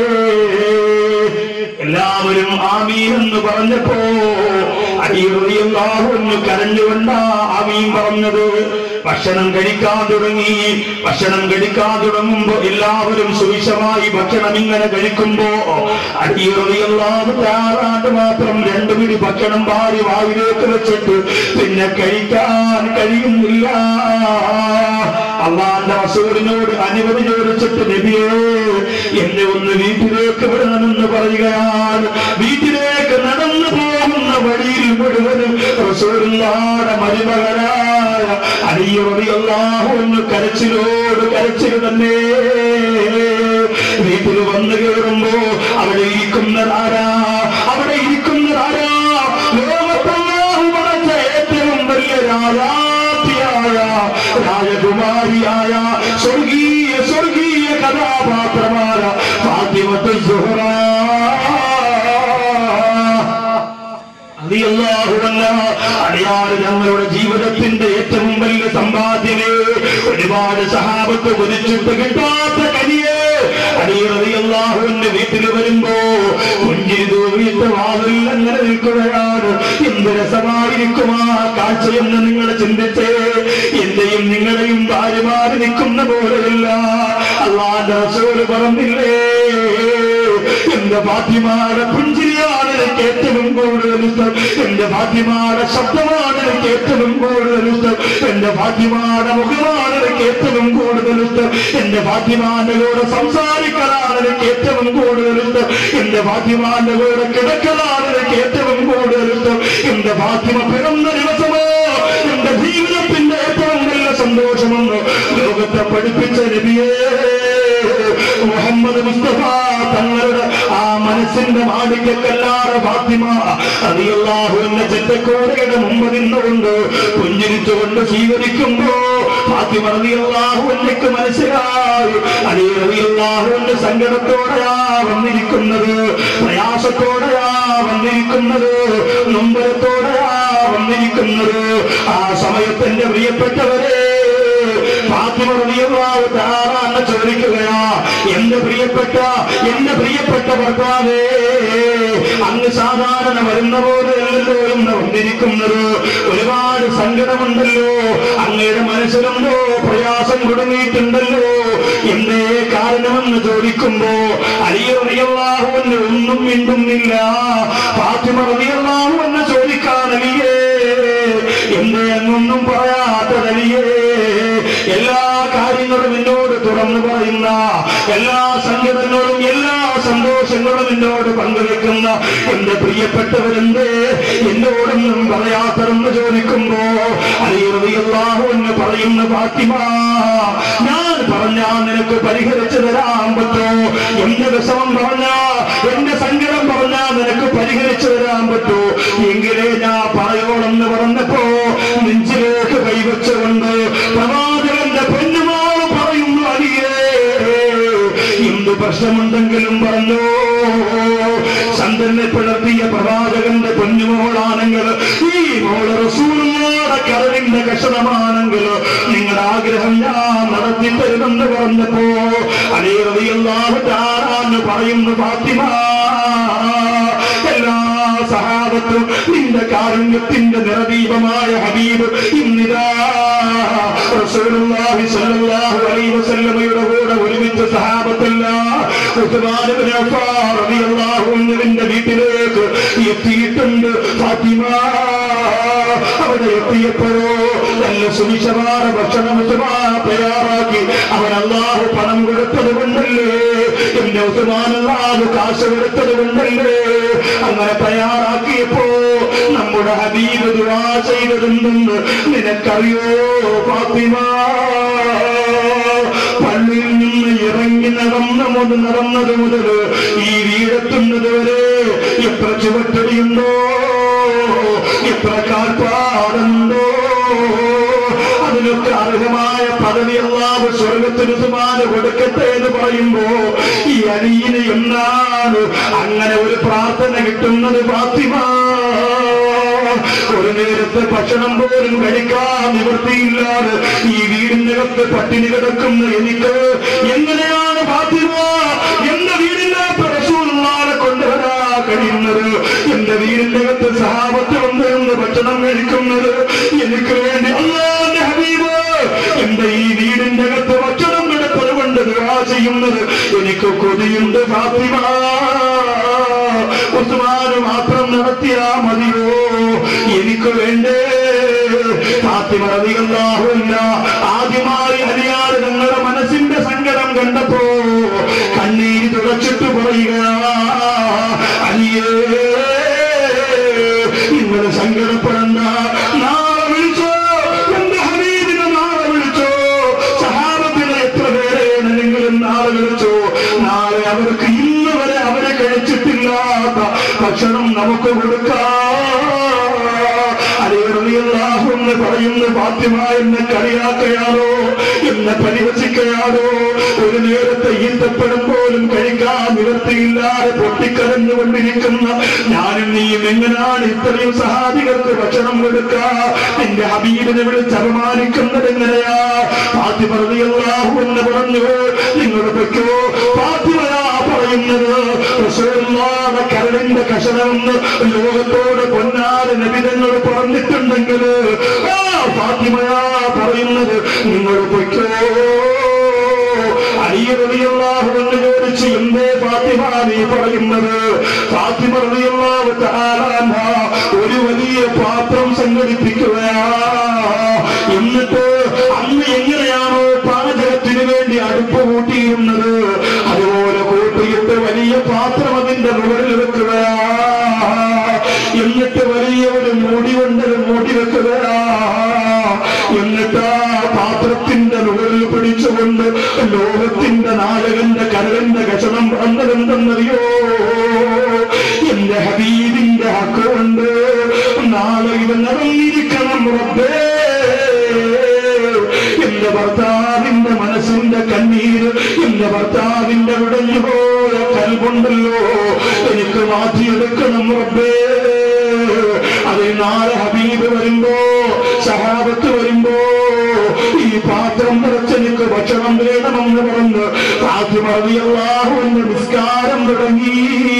എല്ലാവരും ആമീൻ എന്ന് പറഞ്ഞപ്പോ അടിയുറിയാഹുന്ന് കരഞ്ഞുകൊണ്ടാ ആമീൻ പറഞ്ഞത് ഭക്ഷണം കഴിക്കാൻ തുടങ്ങി ഭക്ഷണം കഴിക്കാൻ തുടങ്ങുമ്പോ എല്ലാവരും സുവിശമായി ഭക്ഷണം ഇങ്ങനെ കഴിക്കുമ്പോ അടിയുറിയാഹു താറാണ്ട് മാത്രം രണ്ടു പിടി ഭക്ഷണം വാരി വായിലേക്ക് വെച്ചിട്ട് പിന്നെ കഴിക്കാൻ കഴിയുന്നില്ല അള്ളാന്റെ റസൂലിനോട് അനുമതി ചോദിച്ചിട്ട് നബിയേ എന്നെ ഒന്ന് വീട്ടിലേക്ക് വിടണമെന്ന് പറയുകയാണ് വീട്ടിലേക്ക് നടന്നു പോകുന്ന വഴിയിൽ മുഴുവനും റസൂലുള്ളാടെ മരുമകനായ അടിയൊറിയല്ലാഹു എന്ന് കരച്ചിലോട് കരച്ചിൽ തന്നെ വീട്ടിൽ വന്നു കയറുമ്പോ അവിടെ ഇരിക്കുന്നതാരാ അവിടെ ഇരിക്കുന്നതാരാ ലോകത്തല്ലാഹു വളർച്ച ഏറ്റവും വലിയ രാജാത്തിയായ രാജകുമാരിയായ സ്വർഗീയ സ്വർഗീയ കഥാപാത്രമായ ഫാത്തിമത്ത് സുഹറ അതിയല്ലാഹുവല്ല അടിയാറ് ഞങ്ങളുടെ ജീവിതത്തിന്റെ ഏറ്റവും വലിയ സമ്പാദ്യമേ ഒരുപാട് സഹാബത്ത് കുതിച്ചിട്ട് കിട്ടാത്ത കനിയെ അടിയറിയല്ലാഹുവിന്റെ വീട്ടിൽ വരുമ്പോ പുഞ്ചിരി തൂവിയിട്ട് വാതിൽ അങ്ങനെ നിൽക്കുകയാണ് എന്ത് രസമായിരിക്കും ആ കാഴ്ചയെന്ന് നിങ്ങൾ ചിന്തിച്ചേ എന്റെയും നിങ്ങളെയും ഭാര്യമാര് നിൽക്കുന്ന പോലെയല്ല അള്ളാന്റെ റസൂല് പറഞ്ഞില്ലേ എന്റെ ഫാത്തിമാരുടെ പുഞ്ചിരിയാണ് എനിക്ക് ഏറ്റവും കൂടുതൽ ഇഷ്ടം എന്റെ ഫാത്തിമാരുടെ ശബ്ദമാണ് എനിക്ക് ഏറ്റവും കൂടുതൽ ഇഷ്ടം എന്റെ ഫാത്തിമാരുടെ മുഖമാണ് എനിക്ക് ഏറ്റവും കൂടുതൽ ഇഷ്ടം എന്റെ ഫാത്തിമാന്റെ കൂടെ സംസാരിക്കലാണ് എനിക്ക് ഏറ്റവും കൂടുതൽ ഇഷ്ടം എന്റെ ഫാത്തിമാന്റെ കൂടെ കിടക്കലാണ് എനിക്ക് ഏറ്റവും കൂടുതൽ ഇഷ്ടം എന്റെ ഫാത്തിമ പിറന്ന ദിവസമോ എന്റെ ജീവിതത്തിന്റെ ഏറ്റവും വലിയ സന്തോഷമെന്ന് ലോകത്തെ പഠിപ്പിച്ച നബിയേ മുഹമ്മദ് മുസ്തഫ തങ്ങളുടെ ആ മനസ്സിന്റെ മാടിക്കല്ലാറ് ഫാത്തിമ അതിയല്ലാഹുവിന്റെ ചെറ്റക്കോടയുടെ മുമ്പ് നിന്നുകൊണ്ട് പുഞ്ചിരിച്ചുകൊണ്ട് സ്വീകരിക്കുമ്പോ ഫാത്തിമ റളിയല്ലാഹുവിനക്ക് മനസ്സിലായി അലി റളിയല്ലാഹുവിന്റെ സങ്കടത്തോടെയാ വന്നിരിക്കുന്നത് പ്രയാസത്തോടെയാ വന്നിരിക്കുന്നത് നൊമ്പരത്തോടെയാ വന്നിരിക്കുന്നത് ആ സമയത്തിന്റെ പ്രിയപ്പെട്ടവരെ ഫാത്തിമ റളിയല്ലാഹു തആല അന്ന് ചോദിക്കുകയാ എന്റെ പ്രിയപ്പെട്ട എന്റെ പ്രിയപ്പെട്ട ഭർത്താവേ അങ്ങ് സാധാരണ വരുന്ന പോലെയല്ലല്ലോ എന്ന് വന്നിരിക്കുന്നത് ഒരുപാട് സങ്കടമുണ്ടല്ലോ അങ്ങയുടെ മനസ്സിലെന്തോ പ്രയാസം കുടുങ്ങിയിട്ടുണ്ടല്ലോ എന്തേ കാരണമെന്ന് ചോദിക്കുമ്പോ അലിയറിയാഹുവിന് ഒന്നും മിണ്ടുന്നില്ല ഫാത്തിമ റളിയല്ലാഹു എന്ന് ചോദിക്കാൻ അലിയേ എന്തേ അങ്ങൊന്നും പറയാത്തതലിയേ എല്ലാ കാര്യങ്ങളും എന്നോട് തുറന്നു പറയുന്ന എല്ലാ സങ്കടങ്ങളോടും എല്ലാ സന്തോഷങ്ങളും എന്നോട് പങ്കുവെക്കുന്ന എന്റെ പ്രിയപ്പെട്ടവരെന്തേ എന്നോടൊന്നും പറയാത്തതെന്ന് ചോദിക്കുമ്പോ അലിയറിയാഹു എന്ന് പറയുന്ന ഫാത്തിമ ഞാൻ പറഞ്ഞാ നിനക്ക് പരിഹരിച്ചു തരാൻ പറ്റോ എന്റെ വിഷമം പറഞ്ഞാ എന്റെ സങ്കടം പറഞ്ഞാ നിനക്ക് പരിഹരിച്ചു തരാൻ പറ്റോ എങ്കിലേ ഞാൻ പറയോളെന്ന് പറഞ്ഞപ്പോ നെഞ്ചിലേക്ക് കൈവച്ചുകൊണ്ട് പ്രവാചകന്റെ പെണ്ണുമാവ് പറയുന്നു അലിയേ എന്ത് പ്രശ്നമുണ്ടെങ്കിലും പറഞ്ഞോ ചന്ദ്രനെ പിളർത്തിയ പ്രവാചകന്റെ പൊന്നുമോളാണെങ്കിൽ ഈ മോള് റസൂലുള്ളാടെ കരവിന്റെ കഷണമാണെങ്കിൽ നിങ്ങളുടെ ആഗ്രഹം ഞാൻ നടത്തി തരുമെന്ന് പറഞ്ഞപ്പോ അലേറിയല്ലാഹുറ്റാറാന്ന് പറയുന്നു ഫാത്തിമ എല്ലാ സഹാബത്തും നിന്റെ കാരുണ്യത്തിന്റെ നിറദീപമായ ഹബീബ് ഇന്നിതാ റസൂലുള്ളാഹി സ്വല്ലല്ലാഹു അലൈഹി വസല്ലമയുടെ കൂടെ ഒരുമിച്ച് സഹാബത്തല്ല ഉസ്മാൻ ഇബ്നു അഫ്ഫാൻ റളിയല്ലാഹു അൻഹുവിന്റെ വീട്ടിലേക്ക് എത്തിയിട്ടുണ്ട് ഫാത്തിമ അവിടെ എത്തിയപ്പോഴോ നല്ല സുവിശമായ ഭക്ഷണം ഉസ്മാൻ തയ്യാറാക്കി അവൻ അള്ളാഹു പണം കൊടുത്തത് കൊണ്ടല്ലേ എന്റെ ഉസ്മാൻ അള്ളാഹു കാശ് കൊടുത്തത് കൊണ്ടല്ലേ അങ്ങനെ തയ്യാറാക്കിയപ്പോ നമ്മുടെ ഹബീബ് ദുആ ചെയ്തതെന്തെന്ന് നിനക്കറിയോ ഫാത്തിമ പള്ളിയിൽ നിന്ന് ഇറങ്ങി നടന്ന മുതൽ നടന്നത് മുതൽ ഈ വീടെത്തുന്നത് വരെ എത്ര ചുവട്ടടിയുണ്ടോ എത്ര കാൽപ്പാടുണ്ടോ അതിനൊക്കെ അർഹമായ പദവി അള്ളാഹു സ്വർഗത്തിന് സുമാന കൊടുക്കട്ടെ എന്ന് പറയുമ്പോ ഈ അനിയിന് എന്നാണ് അങ്ങനെ ഒരു പ്രാർത്ഥന കിട്ടുന്നത് ഫാത്തിമ ഒരു നേരത്തെ ഭക്ഷണം പോലും കഴിക്കാൻ നിവൃത്തിയില്ലാതെ ഈ വീടിനകത്ത് പട്ടിണി കിടക്കുന്ന എനിക്ക് എങ്ങനെയാണ് ഫാത്തിമ എന്റെ വീടിനകത്ത് റസൂലുള്ളാഹിനെ കൊണ്ടുവരാ കഴിയുന്നത് എന്റെ വീടിന്റെ അകത്ത് സഹാബത്ത് വന്ന് നിന്ന് ഭക്ഷണം കഴിക്കുന്നത് എനിക്ക് വേണ്ടി അള്ളാന്റെ ഹബീബ് എന്റെ ഈ വീടിന്റെ അകത്ത് ഭക്ഷണം കിടപ്പത് കൊണ്ട് ദുആ ചെയ്യുന്നത് എനിക്ക് കൊതിയുണ്ട് ഫാത്തിമ ഉസ്മാന് മാത്രം നടത്തിയാ മതിയോ എനിക്ക് വേണ്ടേ ഫാത്തിമ റളിയല്ലാഹുവില്ല ആദ്യമായി അലിയാറ് ഞങ്ങളുടെ മനസ്സിന്റെ സങ്കടം കണ്ടപ്പോ കണ്ണീര് തുടച്ചിട്ട് പറയുക അലിയേ നിങ്ങൾ സങ്കടപ്പെടണ്ട നാളെ വിളിച്ചോ എന്റെ ഹബീബിനെ നാളെ വിളിച്ചോ സഹാബത്തിനെ എത്ര പേരെയാണ് നിങ്ങളും നാളെ വിളിച്ചോ നാളെ അവർക്ക് ഇന്ന് വരെ അവരെ കഴിച്ചിട്ടില്ലാത്ത ഭക്ഷണം നമുക്ക് കൊടുക്കാം അലിയറിയാഹുന്ന് പറയുന്ന ഫാത്തിമ എന്നെ കളിയാക്കയാണോ എന്നെ പരിഹസിക്കയാണോ ഒരു നേരത്തെ ഈന്തപ്പഴം പോലും കഴിക്കാൻ നിവർത്തിയില്ലാതെ പൊട്ടിക്കരഞ്ഞുകൊണ്ടിരിക്കുന്ന ഞാനും നീയും എങ്ങനെയാണ് ഇത്രയും സഹാബികൾക്ക് ഭക്ഷണം കൊടുക്കുക നിന്റെ ഹബീബിനെ വിളിച്ച് അപമാനിക്കുന്നത് എങ്ങനെയാ ഫാത്തിമ റളിയല്ലാഹു എന്ന് പറഞ്ഞു നിങ്ങൾ പൊയ്ക്കോ ഫാത്തിമയാ പറയുന്നത് റസൂലുള്ളാഹിയുടെ കരളിന്റെ കഷണമെന്ന് ലോകത്തോട് പൊന്നാല് നബിതങ്ങൾ പറഞ്ഞിട്ടുണ്ടെങ്കിൽ ആ ഫാത്തിമയാ പറയുന്നത് നിങ്ങൾ പൊയ്ക്കോ അലിയറിയാഹു എന്ന് ചോദിച്ച് എന്തേ ഫാത്തിമ നീ പറയുന്നത് ഫാത്തിമ റളിയല്ലാഹു തആല അൻഹ ഒരു വലിയ പാത്രം സംഘടിപ്പിക്കുകയാ എന്നിട്ട് അന്ന് എങ്ങനെയാണോ പാചകത്തിന് വേണ്ടി അടുപ്പ് കൂട്ടിയിരുന്നത് അതുപോലെ കൂട്ടിയിട്ട് വലിയ പാത്രം അതിന്റെ മുകളിൽ വെക്കുകയാ എന്നിട്ട് വലിയ ഒരു മൂടി കൊണ്ട് അത് മൂടി വെക്കുകയാ എന്നിട്ട് ആ പാത്രത്തിന്റെ മുകളിൽ പിടിച്ചുകൊണ്ട് ലോകത്തിന്റെ നായകന്റെ കരളിന്റെ കഷണം പറഞ്ഞതെന്തെന്നറിയോ എന്റെ ഹബീബിന്റെ ഹക്കുണ്ട് നാളെ ഇത് നടന്നിരിക്കണം റബ്ബേ എന്റെ ഭർത്താവിന്റെ മനസ്സിന്റെ കണ്ണീര് എന്റെ ഭർത്താവിന്റെ ഉടഞ്ഞുപോയ കൽകൊണ്ടല്ലോ എനിക്ക് മാറ്റിയെടുക്കണം റബ്ബേ അത് നാളെ ഹബീബ് വരുമ്പോ സഹാബത്ത് വരുമ്പോ ഈ പാത്രം നിറച്ചെനിക്ക് ഭക്ഷണം വേണമെന്ന് പറഞ്ഞ് ഫാത്തിമറിയാഹുവിന്റെ നിസ്കാരം തുടങ്ങി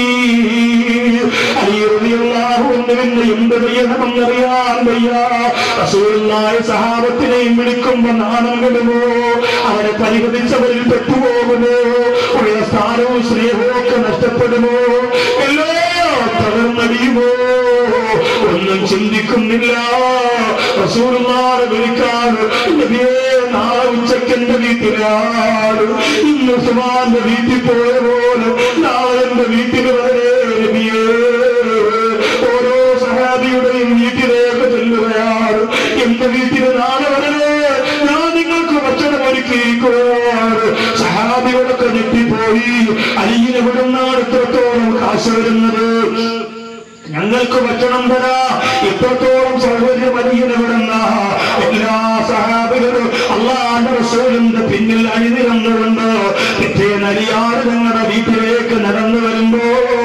അലിയറിയാഹുവിന്റെ പിന്നെ എന്ത് ചെയ്യണമെന്നറിയാൻ വയ്യ റസൂലുള്ളാഹി സഹാബത്തിനെയും വിളിക്കുമ്പോ നാണം കെടുമോ അവരെ പരിഹരിച്ചവരിൽ പെട്ടുപോകുമോ ഉള്ള സ്ഥാനവും സ്നേഹവും ഒക്കെ നഷ്ടപ്പെടുമോ എല്ലാം തകർന്നടിയുമോ ഒന്നും ചിന്തിക്കുന്നില്ല റസൂലുള്ളാഹിനെ വിളിക്കാൻ നബിയേ നാളെ ഉച്ചയ്ക്ക് എന്റെ വീട്ടിലാണ് ഇന്ന് സുമാന്റെ വീട്ടിൽ പോയ പോലെ നാളെ എന്റെ വീട്ടിൽ വരെ നബിയേ ഓരോ സഹാബിയുടെയും വീട്ടിലേക്ക് ചെല്ലുകയാണ് എന്റെ വീട്ടിൽ നാളെ വരെ ഞാൻ നിങ്ങൾക്ക് ഭക്ഷണം ഒരുക്കിയിരിക്കുകയാണ് സഹാബികളൊക്കെ ഞെട്ടിപ്പോയി അലിയിലെ വിടുന്നാണ് ഇത്രത്തോളം കാശ് വരുന്നത് ഞങ്ങൾക്ക് ഭക്ഷണം തരാ ഇത്രത്തോളം സൗകര്യം അലിയിലെ വിടുന്ന എല്ലാ സഹാബികളും അള്ളാന്റെ റസൂലിന്റെ പിന്നിൽ അണിനിരന്നുകൊണ്ട് പിറ്റേന്ന് അലിയാറ് ഞങ്ങളുടെ വീട്ടിലേക്ക് നടന്നു വരുമ്പോ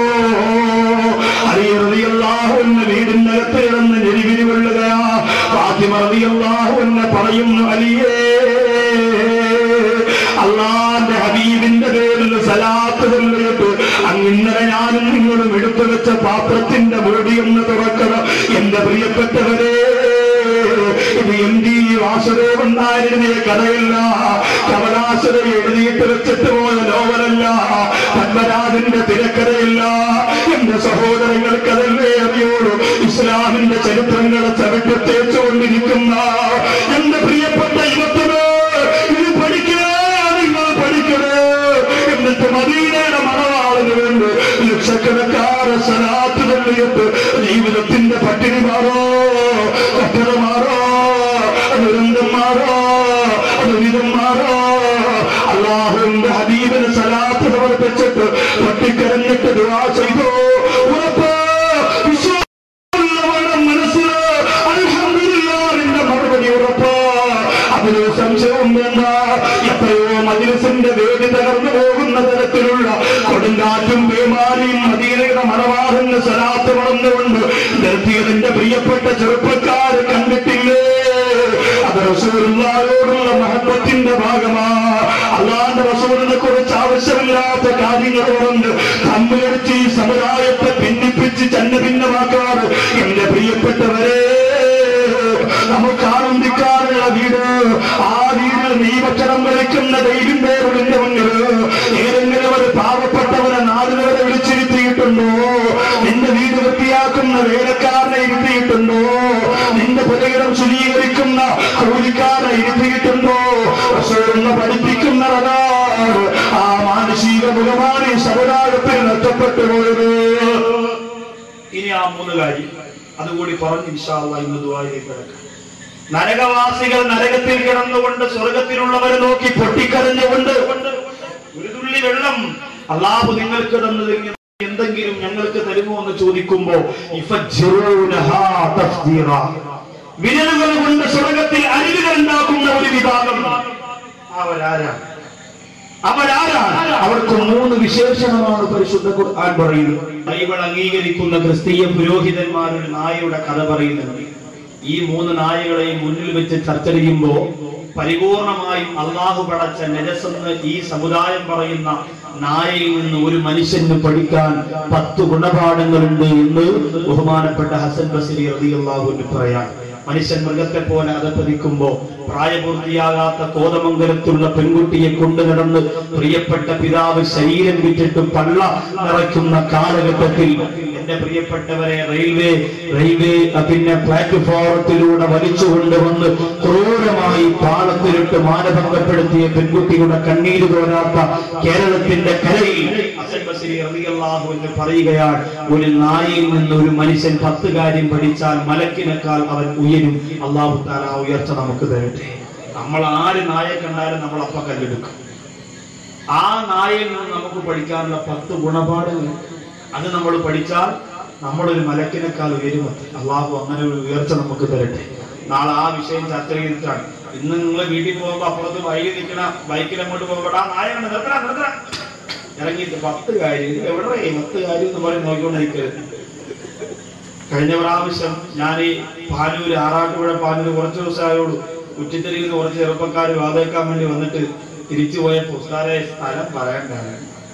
അലിയറിയാഹു എന്ന വീടിന്റെ അകത്ത് കിടന്ന് ഞെരിവിരി കൊള്ളുകയാ ഫാത്തിമ റളിയല്ലാഹു എന്ന് പറയുന്നു അലിയേ അള്ളാന്റെ ഹബീബിന്റെ പേരിൽ സലാത്ത് കൊള്ളിട്ട് അങ്ങിന്നലെ ഞാനും നിങ്ങളും എടുത്തു വെച്ച പാത്രത്തിന്റെ മുരടി ഒന്ന് തുറക്കണം എന്റെ പ്രിയപ്പെട്ടവരെ ഇത് എം ഡി വാസുദേവൻ നായരുടെ കഥയല്ല കമലാസുര എഴുതിയിട്ട് വെച്ചിട്ട് പോയ നോവലല്ല പത്മരാജന്റെ തിരക്കഥയല്ല എന്റെ സഹോദരങ്ങൾക്ക് അതല്ലേ അറിയുള്ളൂ ഇസ്ലാമിന്റെ ചരിത്രങ്ങളെ ചവിട്ടി തേച്ചുകൊണ്ടിരിക്കുന്ന എന്റെ പ്രിയപ്പെട്ട യുവത്തിനോ ഇത് പഠിക്കണേ നിങ്ങൾ പഠിക്കണേ എന്നിട്ട് മദീനയുടെ മണവാളിന് വേണ്ടി ലക്ഷക്കണക്കാരെ സലാത്ത് തള്ളിയിട്ട് ജീവിതത്തിന്റെ പട്ടിണി മാറോ കട്ടറ മാറോ ദുരന്തം മാറോ ദുരിതം മാറോ അള്ളാഹുവിന്റെ ഹബീബിന് സലാത്ത് സമർപ്പിച്ചിട്ട് പൊട്ടിക്കരഞ്ഞിട്ട് ദുആ ചെയ്തു ഉറപ്പ് വിശ്വാസമുള്ളവരുടെ മനസ്സിൽ അൽഹംദുലില്ലാഹിന്റെ മറുപടി ഉറപ്പ് അതിലൊരു സംശയവും വേണ്ട എത്രയോ മജിലിസിന്റെ വേദി തകർന്നു പോകുന്ന തരത്തിലുള്ള കൊടുങ്കാറ്റും പേമാരിയും മദീനയുടെ മണവാഹന് സലാത്ത് വളർന്നുകൊണ്ട് നിർത്തിയതിന്റെ പ്രിയപ്പെട്ട പ്രിയപ്പെട്ട ചെറുപ്പക്കാരെ കണ്ടിട്ടില്ലേ അത് റസൂലുള്ളാഹിയോടുള്ള മഹത്വത്തിന്റെ ഭാഗമാ അള്ളാന്റെ റസൂലിനെ കുറിച്ച് ആവശ്യമില്ലാത്ത കാര്യങ്ങളുണ്ട് തമ്മിലടിച്ച് ഈ സമുദായത്തെ ഭിന്നിപ്പിച്ച് ചന്ന ഭിന്നമാക്കാറ് എന്റെ പ്രിയപ്പെട്ടവരെ നമുക്ക് ആനന്ദിക്കാറുള്ള വീട് ആ വീടിൽ നീ ഭക്ഷണം കഴിക്കുന്ന ദൈവിന്റെ പേരുടെ മുന്നിൽ ഏതെങ്കിലും ഒരു പാവപ്പെട്ടവനെ നാടിനവരെ വിളിച്ചിരുത്തിയിട്ടുണ്ടോ നിന്റെ വീട് വൃത്തിയാക്കുന്ന വേലക്കാരനെ ഇരുത്തിയിട്ടുണ്ടോ നിന്റെ പുരയിടം ശുചീകരിക്കുന്ന കൂലിക്കാരനെ ഇരുത്തിയിട്ടുണ്ടോ റസൂലിനെ പഠിപ്പിക്കുന്നതാണ് ആ മാനസിക മുഖമാണ് ഈ സമുദായത്തിൽ നഷ്ടപ്പെട്ടു പോയത് ഇനി ആ മൂന്ന് കാര്യം അതുകൂടി പറഞ്ഞ് ഇൻഷാല്ല ഇന്ന് ദുബായിലേക്ക് കിടക്കാം നരകവാസികൾ നരകത്തിൽ കിടന്നുകൊണ്ട് സ്വർഗത്തിലുള്ളവരെ നോക്കി പൊട്ടിക്കരഞ്ഞുകൊണ്ട് ഒരു തുള്ളി വെള്ളം അള്ളാഹു നിങ്ങൾക്ക് തന്നതെങ്കിൽ എന്തെങ്കിലും ഞങ്ങൾക്ക് തരുമോ എന്ന് ചോദിക്കുമ്പോ ഇഫജ്ജിറൂനഹാ തഫ്ജീറ. വിരലുകൾ കൊണ്ട് സ്വർഗത്തിൽ അരുവികൾ ഉണ്ടാക്കുന്ന ഒരു വിഭാഗം അവരാരാണ് അവരാരാണ് അവർക്ക് മൂന്ന് വിശേഷണമാണ് പരിശുദ്ധ ഖുർആൻ പറയുന്നത് ബൈബിൾ അംഗീകരിക്കുന്ന ക്രിസ്തീയ പുരോഹിതന്മാർ ഒരു നായയുടെ കഥ പറയുന്നുണ്ട് ഈ മൂന്ന് നായകളെയും മുന്നിൽ വെച്ച് ചർച്ച ചെയ്യുമ്പോ പരിപൂർണമായും അള്ളാഹു പടച്ച നെജസെന്ന് ഈ സമുദായം പറയുന്ന നായയിൽ നിന്ന് ഒരു മനുഷ്യന് പഠിക്കാൻ പത്ത് ഗുണപാഠങ്ങളുണ്ട് എന്ന് ബഹുമാനപ്പെട്ട ഹസൻ ബസരി റളിയല്ലാഹു പറയാൻ മനുഷ്യൻ മൃഗത്തെ പോലെ അതപ്പതിക്കുമ്പോ പ്രായപൂർത്തിയാകാത്ത കോതമംഗലത്തുള്ള പെൺകുട്ടിയെ കൊണ്ടു നടന്ന് പ്രിയപ്പെട്ട പിതാവ് ശരീരം വിറ്റിട്ട് പള്ള നിറയ്ക്കുന്ന കാലഘട്ടത്തിൽ എന്റെ പ്രിയപ്പെട്ടവരെ റെയിൽവേ റെയിൽവേ അഹ് പിന്നെ പ്ലാറ്റ്ഫോറത്തിലൂടെ വലിച്ചു കൊണ്ടുവന്ന് ക്രൂരമായി പാളത്തിലിട്ട് മാനഭംഗപ്പെടുത്തിയ പെൺകുട്ടിയുടെ കണ്ണീര് തോരാത്ത കേരളത്തിന്റെ കരയിൽ ഹസൻ ബസരി റളിയല്ലാഹു എന്ന് പറയുകയാണ് ഒരു നായയിൽ നിന്ന് ഒരു മനുഷ്യൻ പത്ത് കാര്യം പഠിച്ചാൽ മലക്കിനേക്കാൾ അവൻ ഉയരും അള്ളാഹു താല ആ ഉയർച്ച നമുക്ക് തരട്ടെ നമ്മൾ ആര് നായെ കണ്ടാലും നമ്മൾ അപ്പ കല്ലെടുക്കും ആ നായയിൽ നിന്ന് നമുക്ക് പഠിക്കാനുള്ള പത്ത് ഗുണപാഠങ്ങൾ അത് നമ്മൾ പഠിച്ചാൽ നമ്മളൊരു മലക്കിനേക്കാൾ ഉയരുമത്തി അള്ളാഹു അങ്ങനെ ഒരു ഉയർച്ച നമുക്ക് തരട്ടെ നാളെ ആ വിഷയം ചർച്ച ചെയ്തിട്ടാണ് ഇന്ന് നിങ്ങൾ വീട്ടിൽ പോകുമ്പോ അപ്പുറത്ത് വൈകി നിൽക്കണ ബൈക്കിൽ അങ്ങോട്ട് പോകുമ്പോൾ ആ നായ കണ്ട് നിർത്തണ നിർത്തണ ഇറങ്ങിയിട്ട് പത്ത് കാര്യം ഇത് എവിടെ പത്ത് കാര്യം എന്ന് പറഞ്ഞ് നോക്കിക്കൊണ്ടിരിക്കരുത് കഴിഞ്ഞ പ്രാവശ്യം ഞാൻ ഈ പാനൂര് ആറാട്ടുപുഴ പാനൂര് കുറച്ച് ദിവസമായോളൂ ഉച്ചത്തിരിയിൽ നിന്ന് കുറച്ച് ചെറുപ്പക്കാർ വാതേക്കാൻ വേണ്ടി വന്നിട്ട് തിരിച്ചു പോയ പുസ്താരെ സ്ഥലം പറയണ്ടാണ്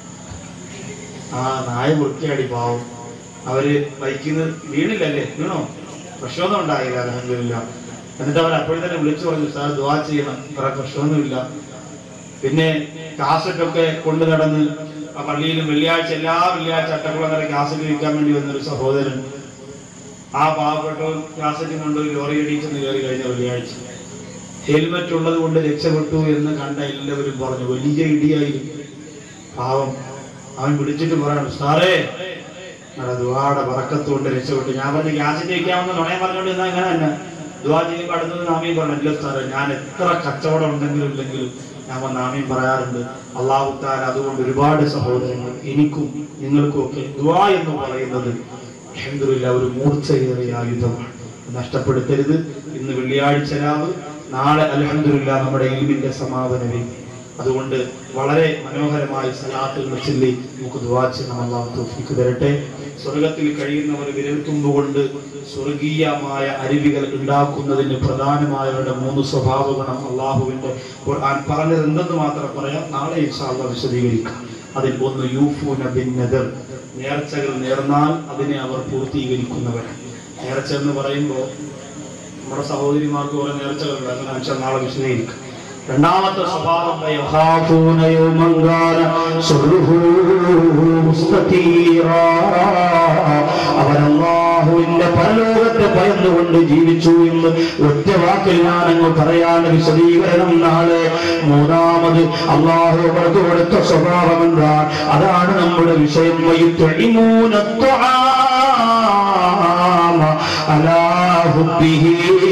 ആ നായ വൃത്തിയാടി പാവം അവര് ബൈക്കിൽ നിന്ന് വീണില്ലല്ലേ വീണോ പ്രശ്നമൊന്നും ഉണ്ടായില്ല അലഹമില്ല എന്നിട്ട് അവർ അപ്പോഴും തന്നെ വിളിച്ചു പറഞ്ഞു സാർ ദുവാ ചെയ്യണം ഇത്ര പ്രശ്നമൊന്നുമില്ല പിന്നെ കാസറ്റൊക്കെ കൊണ്ടു നടന്ന് ആ പള്ളിയിലും വെള്ളിയാഴ്ച എല്ലാ വെള്ളിയാഴ്ച അട്ടക്കുളങ്ങര കാസറ്റ് വിൽക്കാൻ വേണ്ടി വന്നൊരു സഹോദരൻ ആ പാവപ്പെട്ടവൻ കാസറ്റ് കൊണ്ട് ഒരു ലോറി ഇടിച്ചെന്ന് കയറി കഴിഞ്ഞ വെള്ളിയാഴ്ച ഹെൽമറ്റ് ഉള്ളത് കൊണ്ട് രക്ഷപ്പെട്ടു എന്ന് കണ്ട എല്ലാവരും പറഞ്ഞു വലിയ ഇടിയായിരുന്നു പാവം അവൻ വിളിച്ചിട്ട് പറയണം സാറേ അവിടെ ദുവാടെ പറക്കത്തുകൊണ്ട് രക്ഷപ്പെട്ടു ഞാൻ പറഞ്ഞു ഗ്യാസിന്റെ വയ്ക്കാമെന്ന് നുണയം പറഞ്ഞോണ്ട് എന്നാ ഇങ്ങനെ തന്നെ ദുവാ ചെയ്യുമ്പോൾ അടുത്തത് നാമീം പറഞ്ഞു ഇല്ല സാറേ ഞാൻ എത്ര കച്ചവടം ഉണ്ടെങ്കിലും ഇല്ലെങ്കിലും ഞാൻ വന്ന് നാമീം പറയാറുണ്ട് അള്ളാഹു താൻ അതുകൊണ്ട് ഒരുപാട് സഹോദരങ്ങൾ എനിക്കും നിങ്ങൾക്കും ഒക്കെ ദുവാ എന്ന് പറയുന്നത് അൽഹംദുലില്ലാ ഒരു മൂർച്ചയേറിയ ആയുധമാണ് നഷ്ടപ്പെടുത്തരുത് ഇന്ന് വെള്ളിയാഴ്ച രാവ് നാളെ അലഹമില്ല നമ്മുടെ ഇൽമിന്റെ സമാപനമേ അതുകൊണ്ട് വളരെ മനോഹരമായി സലാത്തുകൾ ചൊല്ലി നമുക്ക് ദുആ ചെയ്യണം അള്ളാഹു തൗഫീഖ് തരട്ടെ സ്വർഗത്തിൽ കഴിയുന്നവർ വിരൽത്തുമ്പ് കൊണ്ട് സ്വർഗീയമായ അരുവികൾ ഉണ്ടാക്കുന്നതിന് പ്രധാനമായവരുടെ മൂന്ന് സ്വഭാവ ഗുണം അള്ളാഹുവിന്റെ ഖുർആൻ പറഞ്ഞത് എന്തെന്ന് മാത്രം പറയാം നാളെ ഇൻഷാല്ല വിശദീകരിക്കാം അതിൽ ഒന്ന് യൂഫൂന ഭിന്നതർ നേർച്ചകൾ നേർന്നാൽ അതിനെ അവർ പൂർത്തീകരിക്കുന്നവരാണ് നേർച്ച എന്ന് പറയുമ്പോൾ നമ്മുടെ സഹോദരിമാർക്ക് കുറെ നേർച്ചകളുണ്ട് അങ്ങനെ വെച്ചാൽ നാളെ വിശദീകരിക്കാം രണ്ടാമത്തെ സ്വഭാവം يخافون يوما كان شره مستطيرا അവർ അള്ളാഹുവിന്റെ പരലോകത്തെ ഭയന്നുകൊണ്ട് ജീവിച്ചു എന്ന് ഒറ്റ വാക്കിൽ ഞാൻ അങ്ങ് പറയാൻ വിശദീകരണം നാളെ മൂന്നാമത് അള്ളാഹു അവർക്ക് കൊടുത്ത സ്വഭാവം എന്താ അതാണ് നമ്മുടെ വിഷയം വയുത്തൊഴിമൂന على حبه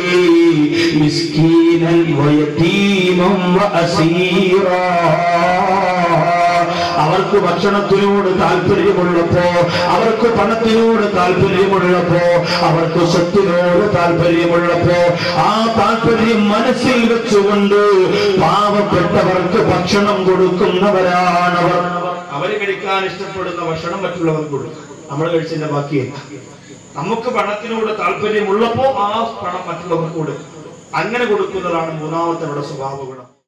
مسكينا ويتيما وأسيرا അവർക്ക് ഭക്ഷണത്തിനോട് താല്പര്യമുള്ളപ്പോ അവർക്ക് പണത്തിനോട് താല്പര്യമുള്ളപ്പോ അവർക്ക് സ്വത്തിനോട് താല്പര്യമുള്ളപ്പോ ആ താല്പര്യം മനസ്സിൽ വെച്ചുകൊണ്ട് പാവപ്പെട്ടവർക്ക് ഭക്ഷണം കൊടുക്കുന്നവരാണവർ അവര് കഴിക്കാൻ ഇഷ്ടപ്പെടുന്ന ഭക്ഷണം മറ്റുള്ളവർക്ക് കൊടുക്കും നമ്മൾ കഴിച്ചതിന്റെ ബാക്കിയല്ല നമുക്ക് പണത്തിനോട് താല്പര്യമുള്ളപ്പോ ആ പണം മറ്റുള്ളവർക്ക് കൊടുക്കും അങ്ങനെ കൊടുക്കുന്നതാണ് മൂന്നാമത്തെ നമ്മുടെ സ്വഭാവ ഗുണം